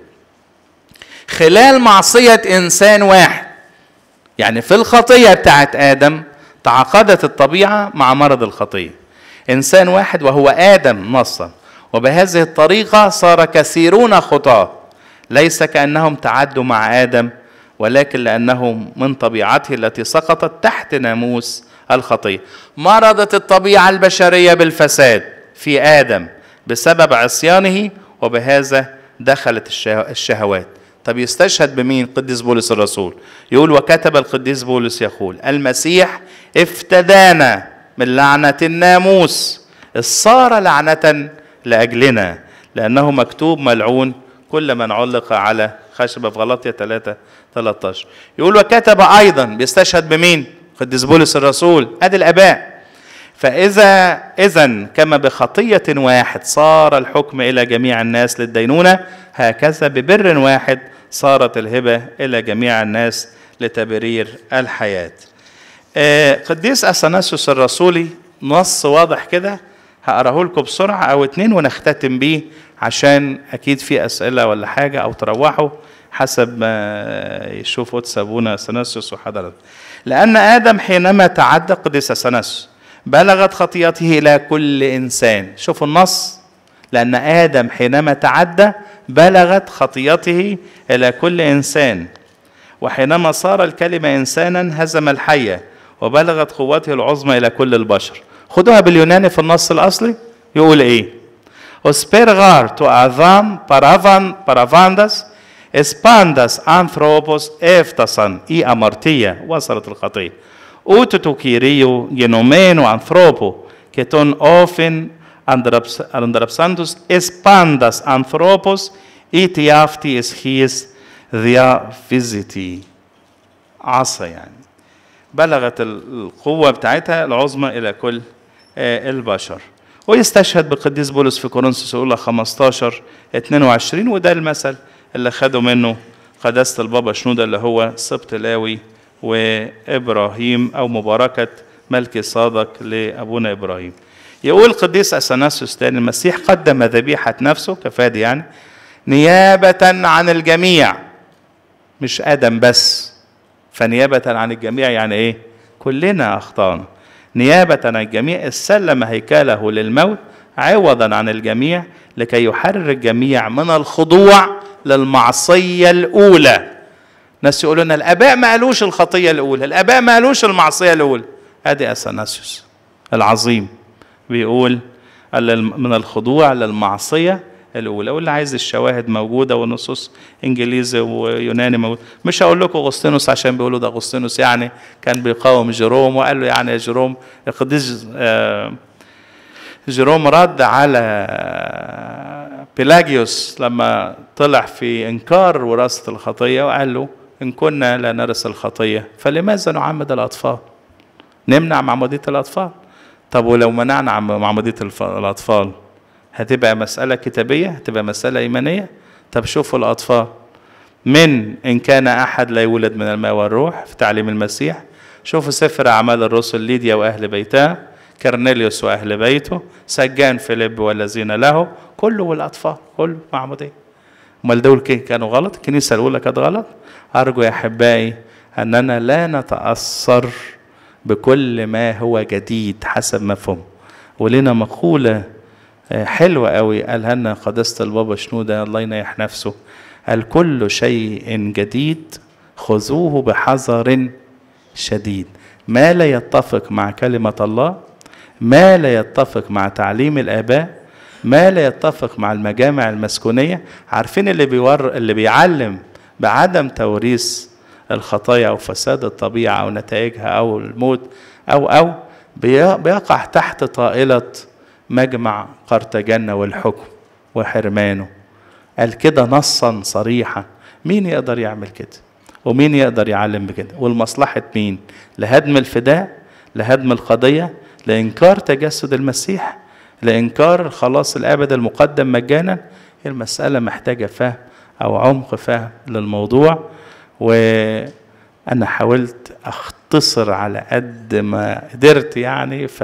خلال معصية إنسان واحد يعني في الخطية بتاعت آدم تعاقدت الطبيعة مع مرض الخطية إنسان واحد وهو آدم نصا وبهذه الطريقة صار كثيرون خطاه ليس كانهم تعدوا مع ادم ولكن لانهم من طبيعته التي سقطت تحت ناموس الخطيه مرضت الطبيعه البشريه بالفساد في ادم بسبب عصيانه وبهذا دخلت الشهوات طب يستشهد بمين قديس بولس الرسول يقول وكتب القديس بولس يقول المسيح افتدانا من لعنة الناموس صار لعنة لأجلنا لأنه مكتوب ملعون كل من علق على خشبة في غلطية 3 13 يقول وكتب أيضا بيستشهد بمين قديس بولس الرسول أدي الآباء فإذا إذا كما بخطية واحد صار الحكم إلى جميع الناس للدينونة هكذا ببر واحد صارت الهبة إلى جميع الناس لتبرير الحياة قديس أثناسيوس الرسولي نص واضح كده هقراه لكم بسرعة أو اتنين ونختتم بيه عشان أكيد في أسئلة ولا حاجة أو تروحوا حسب ما يشوف قدس أبونا أثناسيوس وحضرت لأن آدم حينما تعدى قديس أثناسيوس بلغت خطيئته إلى كل إنسان شوفوا النص لأن آدم حينما تعدى بلغت خطيئته إلى كل إنسان وحينما صار الكلمة إنسانا هزم الحية وبلغت قوته العظمى إلى كل البشر خدوها باليوناني في النص الأصلي يقول إيه Ospergar to Adam paravan paravandas espandas anthropos έφτασαν η αμαρτία وصلت الخطية ούτε το Κυρίου γενομένου ανθρώπου και τον όφιν αντραψάντους εσπάντας ανθρώπος είτε αυτή εσχύες διαφيزيتي عصا يعني بلغت القوة بتاعتها العظمى إلى كل البشر ويستشهد بالقديس بولس في كورنثوس الأولى 15 22 وده المثل اللي خدوا منه قداسة البابا شنودة اللي هو سبط لاوي وإبراهيم أو مباركة ملك صادق لأبونا إبراهيم يقول القديس أثناسيوس تاني المسيح قدم ذبيحة نفسه كفادي يعني نيابة عن الجميع مش آدم بس فنيابة عن الجميع يعني إيه؟ كلنا أخطأنا نيابة عن الجميع استلم هيكله للموت عوضا عن الجميع لكي يحرر الجميع من الخضوع للمعصية الأولى ناس يقولوا لنا الآباء ما قالوش الخطية الأولى الآباء ما قالوش المعصية الأولى أدي أثناسيوس العظيم بيقول من الخضوع للمعصية الأولى واللي عايز الشواهد موجودة والنصوص إنجليزي ويوناني موجود مش هقول لكم أغسطينوس عشان بيقولوا ده أغسطينوس يعني كان بيقاوم جيروم وقال له يعني يا جيروم القديس جيروم رد على بيلاجيوس لما طلع في إنكار وراثة الخطية وقال له إن كنا لا نرث الخطية فلماذا نعمد الأطفال؟ نمنع معمودية الأطفال طب ولو منعنا معمودية الأطفال هتبقى مسألة كتابية هتبقى مسألة إيمانية طب شوفوا الأطفال من إن كان أحد لا يولد من الماء والروح في تعليم المسيح شوفوا سفر أعمال الرسل ليديا وأهل بيتها كرنيليوس وأهل بيته سجان فيليب والذين له كله والأطفال كله معمودية أمال دول كانوا غلط الكنيسة الأولى كانت غلط أرجو يا أحبائي أننا لا نتأثر بكل ما هو جديد حسب مفهوم ولنا مقولة حلوة قوي قالها لنا قداسة البابا شنودة الله ينيح نفسه قال كل شيء جديد خذوه بحذر شديد ما لا يتفق مع كلمة الله ما لا يتفق مع تعليم الآباء ما لا يتفق مع المجامع المسكونية عارفين اللي بيور اللي بيعلم بعدم توريث الخطايا أو فساد الطبيعة أو نتائجها أو الموت أو أو بيقع تحت طائلة مجمع قرطاجنة والحكم وحرمانه قال كده نصا صريحا مين يقدر يعمل كده ومين يقدر يعلم بكده والمصلحة مين لهدم الفداء لهدم القضية لإنكار تجسد المسيح لإنكار الخلاص الأبد المقدم مجانا المسألة محتاجة فهم أو عمق فهم للموضوع وأنا حاولت أختصر على قد ما قدرت يعني ف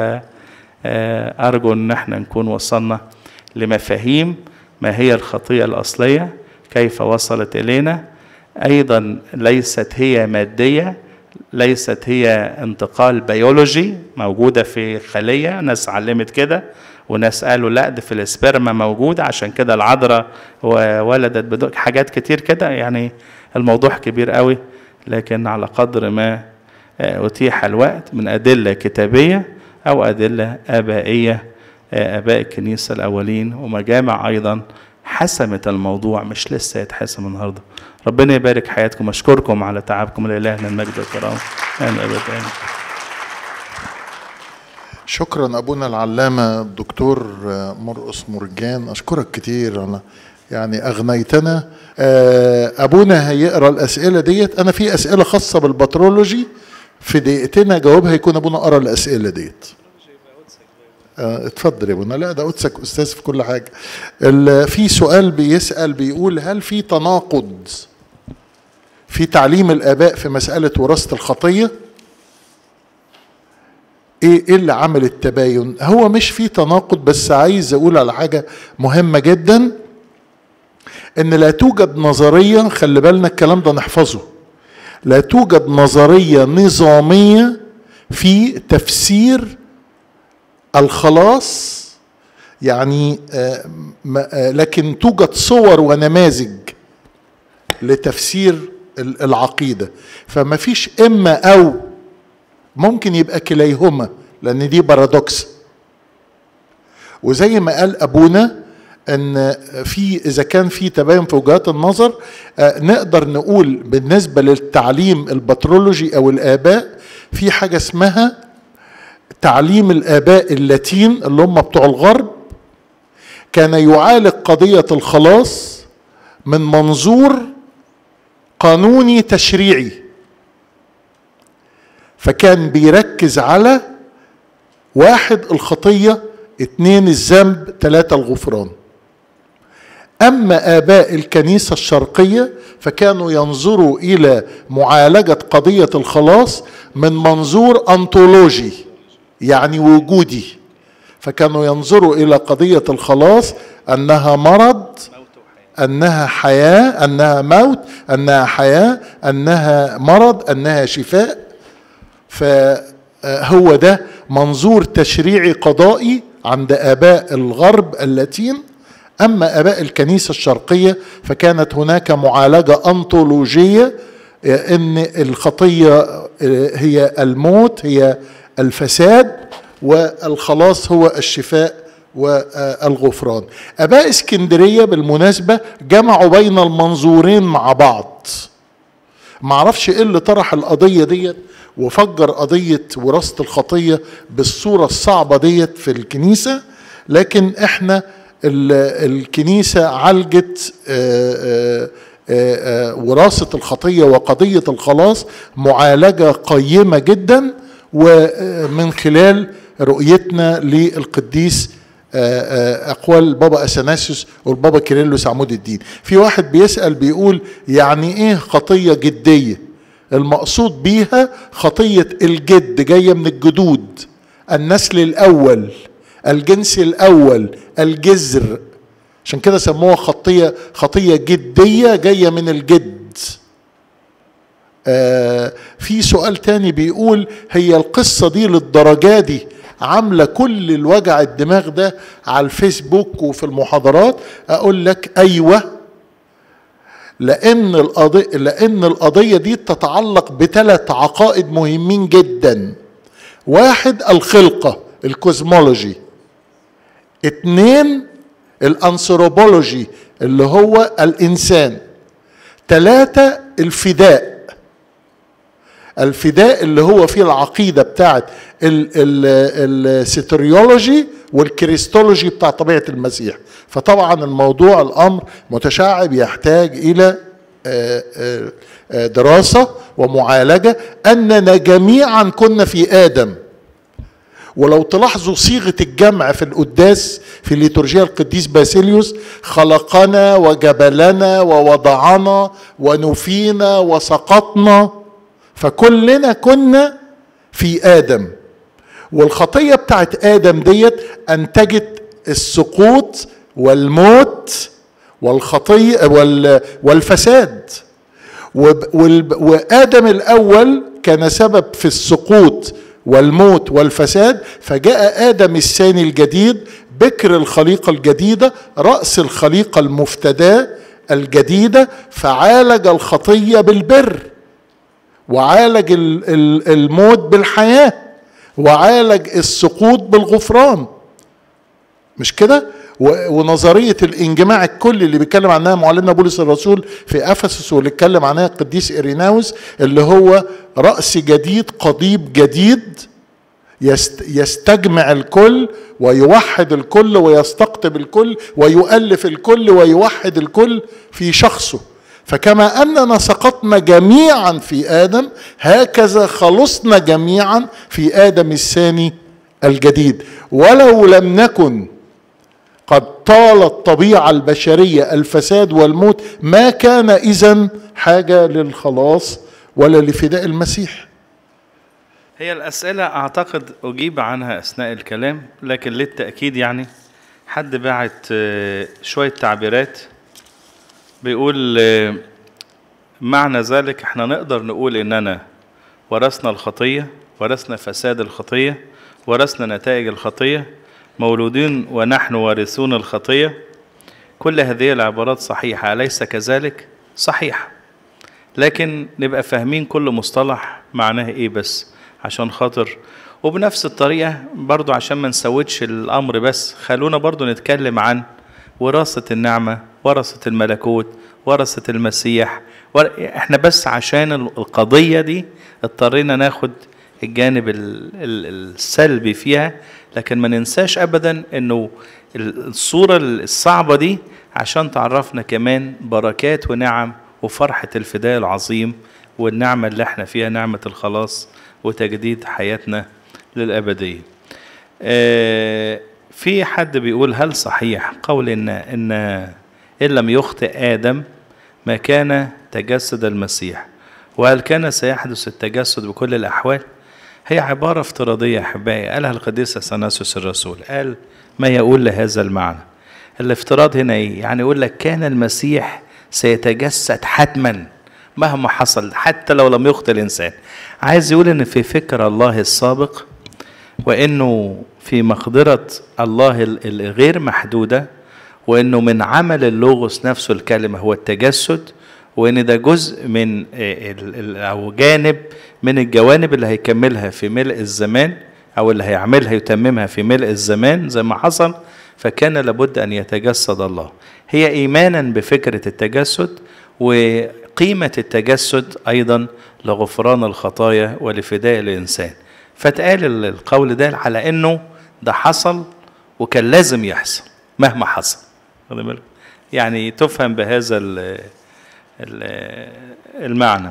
أرجو أن احنا نكون وصلنا لمفاهيم ما هي الخطية الأصلية كيف وصلت إلينا أيضا ليست هي مادية ليست هي انتقال بيولوجي موجودة في خلية ناس علمت كده وناس قالوا لا ده في الاسبرما موجودة عشان كده العذراء ولدت بدون حاجات كتير كده يعني الموضوع كبير قوي لكن على قدر ما آه، أتيح الوقت من أدلة كتابية أو أدلة آبائية آه، آباء الكنيسة الأولين ومجامع أيضا حسمت الموضوع مش لسه يتحسم النهارده ربنا يبارك حياتكم أشكركم على تعبكم لإلهنا المجد والكرامة آمين أبدا آمين شكرا ابونا العلامه الدكتور مرقص مرجان اشكرك كتير انا يعني اغنيتنا آه، ابونا هيقرا الاسئله ديت انا في اسئله خاصه بالبترولوجي في دقيقتين اجاوبها يكون ابونا قرا الاسئله ديت آه، اتفضل يا ابونا لا ده قدسك استاذ في كل حاجه ال- في سؤال بيسال بيقول هل في تناقض في تعليم الاباء في مساله وراثه الخطيه ايه ايه اللي عمل التباين هو مش في تناقض بس عايز اقول على حاجه مهمه جدا ان لا توجد نظريه خلي بالنا الكلام ده نحفظه لا توجد نظريه نظاميه في تفسير الخلاص يعني آه، ما- آه، لكن توجد صور ونماذج لتفسير ال- العقيده فما فيش اما او ممكن يبقى كليهما لان دي بارادوكس وزي ما قال ابونا ان في اذا كان في تباين في وجهات النظر آه، نقدر نقول بالنسبه للتعليم البترولوجي او الاباء في حاجه اسمها تعليم الاباء اللاتين اللي هم بتوع الغرب كان يعالج قضيه الخلاص من منظور قانوني تشريعي فكان بيركز على واحد الخطية اتنين الذنب تلاتة الغفران أما آباء الكنيسة الشرقية فكانوا ينظروا إلى معالجة قضية الخلاص من منظور أنطولوجي يعني وجودي فكانوا ينظروا إلى قضية الخلاص أنها مرض أنها حياة أنها موت أنها حياة أنها مرض أنها شفاء فهو ده منظور تشريعي قضائي عند آباء الغرب اللاتين أما آباء الكنيسة الشرقية فكانت هناك معالجة أنطولوجية إن الخطية هي الموت هي الفساد والخلاص هو الشفاء والغفران اباء اسكندريه بالمناسبه جمعوا بين المنظورين مع بعض معرفش ايه اللي طرح القضيه ديت وفجر قضيه وراثه الخطيه بالصوره الصعبه ديت في الكنيسه لكن احنا ال- الكنيسه عالجت آه، آه، آه، آه، وراثه الخطيه وقضيه الخلاص معالجه قيمه جدا ومن خلال رؤيتنا للقديس آه، آه، اقوال بابا اثناسيوس والبابا كيرلس عمود الدين في واحد بيسال بيقول يعني ايه خطيه جديه المقصود بيها خطيه الجد جايه من الجدود النسل الاول الجنس الاول الجذر عشان كده سموها خطيه خطيه جديه جايه من الجد آه في سؤال تاني بيقول هي القصة دي للدرجة دي عاملة كل الوجع الدماغ ده على الفيسبوك وفي المحاضرات أقول لك أيوة لأن القضية لأن القضية دي تتعلق بثلاث عقائد مهمين جدا واحد الخلقة الكوزمولوجي اتنين الانثروبولوجي اللي هو الإنسان ثلاثة الفداء الفداء اللي هو فيه العقيده بتاعت الستريولوجي والكريستولوجي بتاع طبيعه المسيح فطبعا الموضوع الامر متشعب يحتاج الى آه، آه، آه، دراسه ومعالجه اننا جميعا كنا في ادم ولو تلاحظوا صيغه الجمع في القداس في ليتورجيا القديس باسيليوس خلقنا وجبلنا ووضعنا ونفينا وسقطنا فكلنا كنا في ادم والخطيه بتاعت ادم ديت انتجت السقوط والموت والخطيه وال والفساد وب- والب- وادم الاول كان سبب في السقوط والموت والفساد فجاء ادم الثاني الجديد بكر الخليقه الجديده راس الخليقه المفتداه الجديده فعالج الخطيه بالبر وعالج ال- ال- الموت بالحياه وعالج السقوط بالغفران مش كده و- ونظريه الانجماع الكلي اللي بيتكلم عنها معلمنا بولس الرسول في افسس واللي اتكلم عنها القديس اريناوس اللي هو راس جديد قضيب جديد يست يستجمع الكل ويوحد الكل ويستقطب الكل ويؤلف الكل ويوحد الكل في شخصه فكما اننا سقطنا جميعا في ادم هكذا خلصنا جميعا في ادم الثاني الجديد ولو لم نكن قد طال الطبيعه البشريه الفساد والموت ما كان اذا حاجه للخلاص ولا لفداء المسيح هي الأسئلة أعتقد أجيب عنها أثناء الكلام لكن للتأكيد يعني حد باعت آه، شوية تعبيرات بيقول آه، معنى ذلك احنا نقدر نقول إننا ورثنا الخطية ورثنا فساد الخطية ورثنا نتائج الخطية مولودين ونحن وارثون الخطية كل هذه العبارات صحيحة أليس كذلك؟ صحيح لكن نبقى فاهمين كل مصطلح معناه ايه بس عشان خاطر وبنفس الطريقة برضو عشان ما نسودش الأمر بس خلونا برضو نتكلم عن وراثة النعمة ورثة الملكوت ورثة المسيح ور... احنا بس عشان ال- القضية دي اضطرينا ناخد الجانب ال- ال- السلبي فيها لكن ما ننساش ابدا انه ال- الصورة الصعبة دي عشان تعرفنا كمان بركات ونعم وفرحة الفداء العظيم والنعمة اللي احنا فيها نعمة الخلاص وتجديد حياتنا للأبدية آه، في حد بيقول هل صحيح قول إن إن إن لم يخطئ آدم ما كان تجسد المسيح وهل كان سيحدث التجسد بكل الأحوال هي عبارة افتراضية أحبائي قالها القديس أثناسيوس الرسول قال ما يقول لهذا المعنى الافتراض هنا ايه يعني يقول لك كان المسيح سيتجسد حتما مهما حصل حتى لو لم يخطئ الانسان عايز يقول ان في فكر الله السابق وانه في مقدره الله ال- الغير محدوده وانه من عمل اللوغوس نفسه الكلمه هو التجسد وان ده جزء من ال- ال- او جانب من الجوانب اللي هيكملها في ملء الزمان او اللي هيعملها يتممها في ملء الزمان زي ما حصل فكان لابد ان يتجسد الله هي ايمانا بفكره التجسد وقيمه التجسد ايضا لغفران الخطايا ولفداء الانسان فتقال ال- القول ده على انه ده حصل وكان لازم يحصل مهما حصل واخد بالك؟ يعني تفهم بهذا ال- ال- المعنى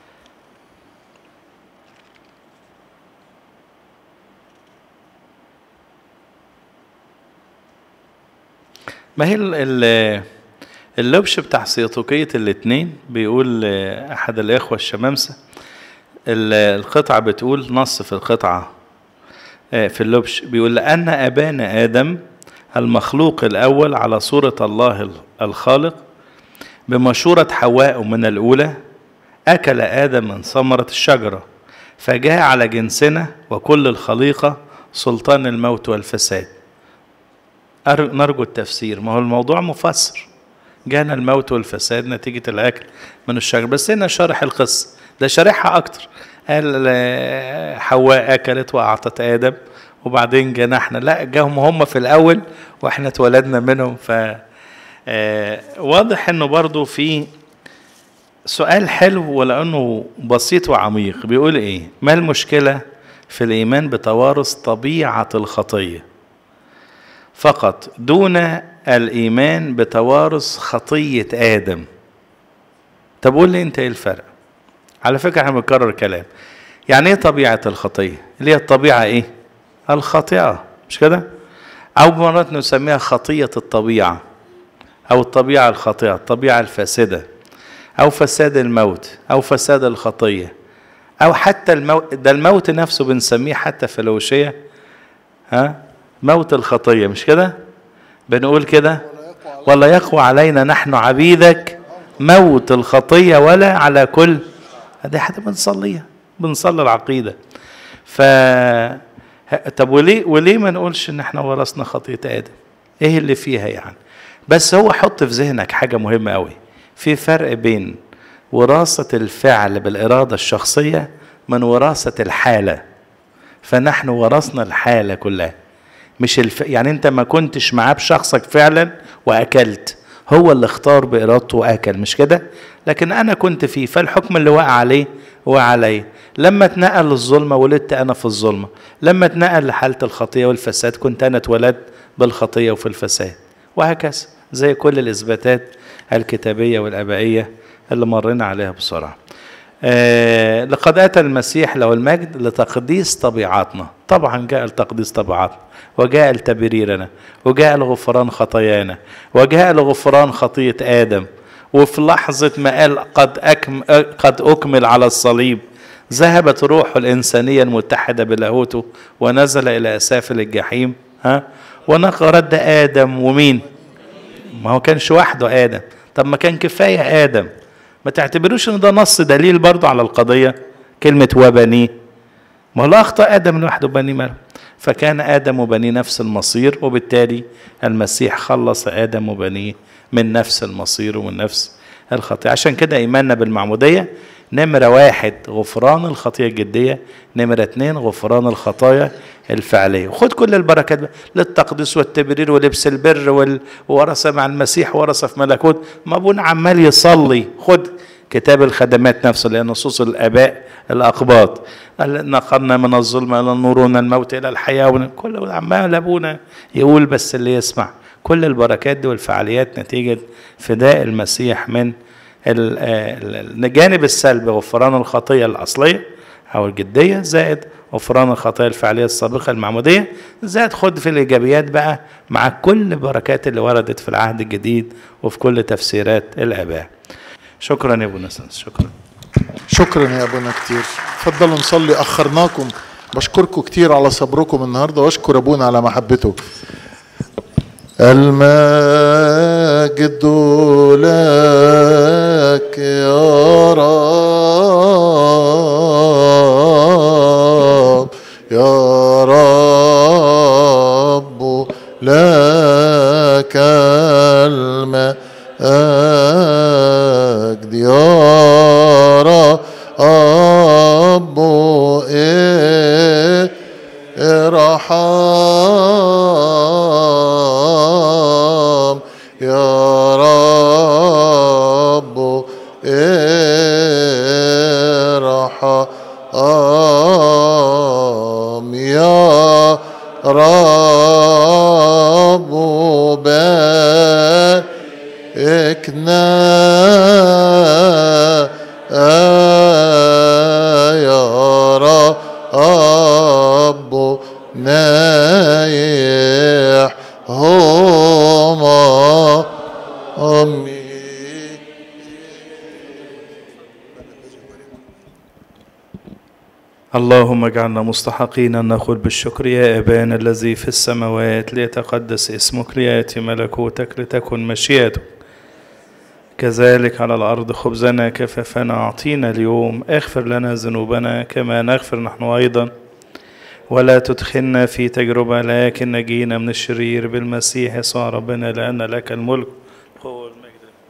ما هي ال- ال- اللبش بتاع سيطوكية الاتنين بيقول آه، أحد الإخوة الشمامسة ال- القطعة بتقول نص في القطعة آه، في اللبش بيقول لأن أبانا آدم المخلوق الأول على صورة الله ال- الخالق بمشورة حواء من الأولى أكل آدم من ثمرة الشجرة فجاء على جنسنا وكل الخليقة سلطان الموت والفساد أر- نرجو التفسير ما هو الموضوع مفسر جانا الموت والفساد نتيجة الأكل من الشجر بس هنا شارح القصة ده شارحها أكتر قال آه، حواء أكلت وأعطت آدم وبعدين جانا احنا لا جاهم هم في الأول وإحنا اتولدنا منهم ف آه، واضح إنه برضو في سؤال حلو ولأنه بسيط وعميق بيقول إيه ما المشكلة في الإيمان بتوارث طبيعة الخطية فقط دون الإيمان بتوارث خطية آدم طب قول لي أنت إيه الفرق على فكرة احنا بنكرر كلام يعني إيه طبيعة الخطية اللي هي الطبيعة إيه الخاطئة مش كده أو مرات نسميها خطية الطبيعة أو الطبيعة الخاطئة الطبيعة الفاسدة أو فساد الموت أو فساد الخطية أو حتى الموت ده الموت نفسه بنسميه حتى في الوشية ها موت الخطية مش كده بنقول كده ولا يقوى علينا نحن عبيدك موت الخطية ولا على كل دي حاجة بنصليها بنصلي العقيدة ف ه- طب وليه وليه ما نقولش ان احنا ورثنا خطية آدم ايه اللي فيها يعني بس هو حط في ذهنك حاجة مهمة قوي في فرق بين وراثة الفعل بالإرادة الشخصية من وراثة الحالة فنحن ورثنا الحالة كلها مش الف... يعني انت ما كنتش معاه بشخصك فعلا واكلت هو اللي اختار بارادته واكل مش كده لكن انا كنت فيه فالحكم اللي وقع عليه وقع عليه لما اتنقل للظلمه ولدت انا في الظلمه لما اتنقل لحاله الخطيه والفساد كنت انا اتولدت بالخطيه وفي الفساد وهكذا زي كل الاثباتات الكتابيه والابائيه اللي مرينا عليها بسرعه آه لقد اتى المسيح له المجد لتقديس طبيعاتنا طبعا جاء لتقديس طبيعاتنا وجاء لتبريرنا وجاء لغفران خطايانا وجاء لغفران خطيه ادم وفي لحظه ما قال قد أكم قد اكمل على الصليب ذهبت روحه الانسانيه المتحده بلاهوته ونزل الى اسافل الجحيم ها ونقرد ادم ومين ما هو كانش وحده ادم طب ما كان كفايه ادم ما تعتبروش ان ده نص دليل برضه على القضيه كلمه وبنيه ما هو لا اخطا ادم لوحده بني ماله فكان ادم وبنيه نفس المصير وبالتالي المسيح خلص ادم وبنيه من نفس المصير ومن نفس الخطيئه عشان كده ايماننا بالمعموديه نمرة واحد غفران الخطية الجدية نمرة اتنين غفران الخطايا الفعلية وخد كل البركات بقى للتقديس والتبرير ولبس البر وال... ورثة مع المسيح ورثة في ملكوت ما ابونا عمال يصلي خد كتاب الخدمات نفسه لأن نصوص الآباء الأقباط نقلنا من الظلم إلى النور ومن الموت إلى الحياة كل عمال أبونا يقول بس اللي يسمع كل البركات دي والفعاليات نتيجة فداء المسيح من الجانب السلبي غفران الخطية الأصلية أو الجدية زائد غفران الخطايا الفعلية السابقة المعمودية زائد خد في الإيجابيات بقى مع كل البركات اللي وردت في العهد الجديد وفي كل تفسيرات الآباء شكرا يا ابونا سنس شكرا شكرا يا ابونا كتير اتفضلوا نصلي اخرناكم بشكركم كتير على صبركم النهارده واشكر ابونا على محبته المجد لك يا رب يا رب لك المجد يا رب ارحم يا رب ارحم يا رب باركنا يا رب نايح هما أمي اللهم اجعلنا مستحقين أن نقول بالشكر يا أبانا الذي في السماوات ليتقدس اسمك ليأتي ملكوتك لتكن مشيئتك كذلك على الأرض خبزنا كفافنا أعطينا اليوم اغفر لنا ذنوبنا كما نغفر نحن أيضا ولا تدخلنا في تجربة لكن نجينا من الشرير بالمسيح يسوع ربنا لأن لك الملك قوة والمجد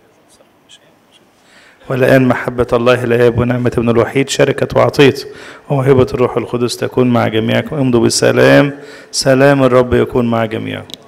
والآن محبة الله الآب ونعمة ابن الوحيد شركة وعطية وموهبة الروح القدس تكون مع جميعكم امضوا بالسلام سلام الرب يكون مع جميعكم